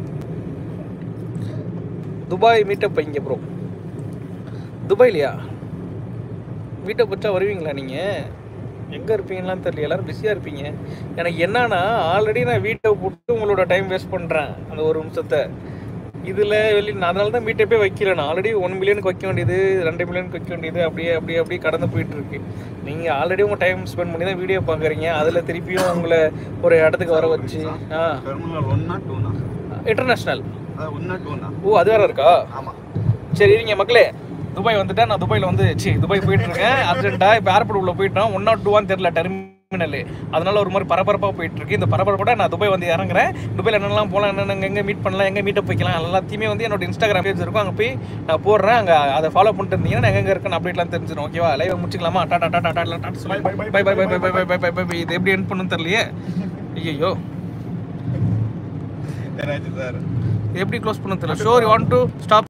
துபாய் மீட்டப் இங்கே ப்ரோ துபாய்லையா வீட்டை பச்சா வருவீங்களா நீங்கள் எங்கே இருப்பீங்கலாம் தெரியல எல்லாரும் பிஸியாக இருப்பீங்க எனக்கு என்னன்னா ஆல்ரெடி நான் வீட்டை விட்டு உங்களோட டைம் வேஸ்ட் பண்ணுறேன் அந்த ஒரு நிமிஷத்தை இதில் வெளி நான் அதனால தான் வீட்டை போய் வைக்கல நான் ஆல்ரெடி ஒன் மில்லியனுக்கு வைக்க வேண்டியது ரெண்டு மில்லியனுக்கு வைக்க வேண்டியது அப்படியே அப்படியே அப்படியே கடந்து போயிட்டு இருக்கு நீங்கள் ஆல்ரெடி உங்கள் டைம் ஸ்பெண்ட் பண்ணி தான் வீடியோ பார்க்குறீங்க அதில் திருப்பியும் உங்களை ஒரு இடத்துக்கு வர வச்சு ஆ டெர்மினல் ஒன்னா டூனா இன்டர்நேஷ்னல் அதான் ஒன்னா டூனா ஓ அது வேற இருக்கா ஆமா சரி இருங்க மக்களே துபாய் வந்துட்டேன் நான் துபாயில் வந்து சி துபாய் போயிட்டு இருக்கேன் அர்ஜென்ட்டா இப்போ ஏர்போர்ட் உள்ள போயிட்டோம் ஒன் நாட் டூவான்னு தெரியல டெர்மினல் அதனால ஒரு மாதிரி பரபரப்பாக போயிட்டு இருக்கு இந்த பரபரப்போட நான் துபாய் வந்து இறங்குறேன் துபாயில் என்னெல்லாம் போகலாம் என்னென்ன எங்கே மீட் பண்ணலாம் எங்கே மீட்டப் வைக்கலாம் எல்லாத்தையுமே வந்து என்னோட இன்ஸ்டாகிராம் பேஜ் இருக்கும் அங்கே போய் நான் போடுறேன் அங்கே அதை ஃபாலோ பண்ணிட்டு இருந்தீங்கன்னா நான் எங்கே இருக்கேன் அப்டேட்லாம் தெரிஞ்சிடும் ஓகேவா லைவ் முடிச்சுக்கலாமா டாடா டாடா டாடா டாடா சொல்லி bye bye bye bye bye bye bye bye bye இது எப்படி என் பண்ணுன்னு தெரியலையே ஐயோ என்னாச்சு சார் எப்படி க்ளோஸ் பண்ண தெரியல ஷோர் வாண்ட் டு ஸ்டாப்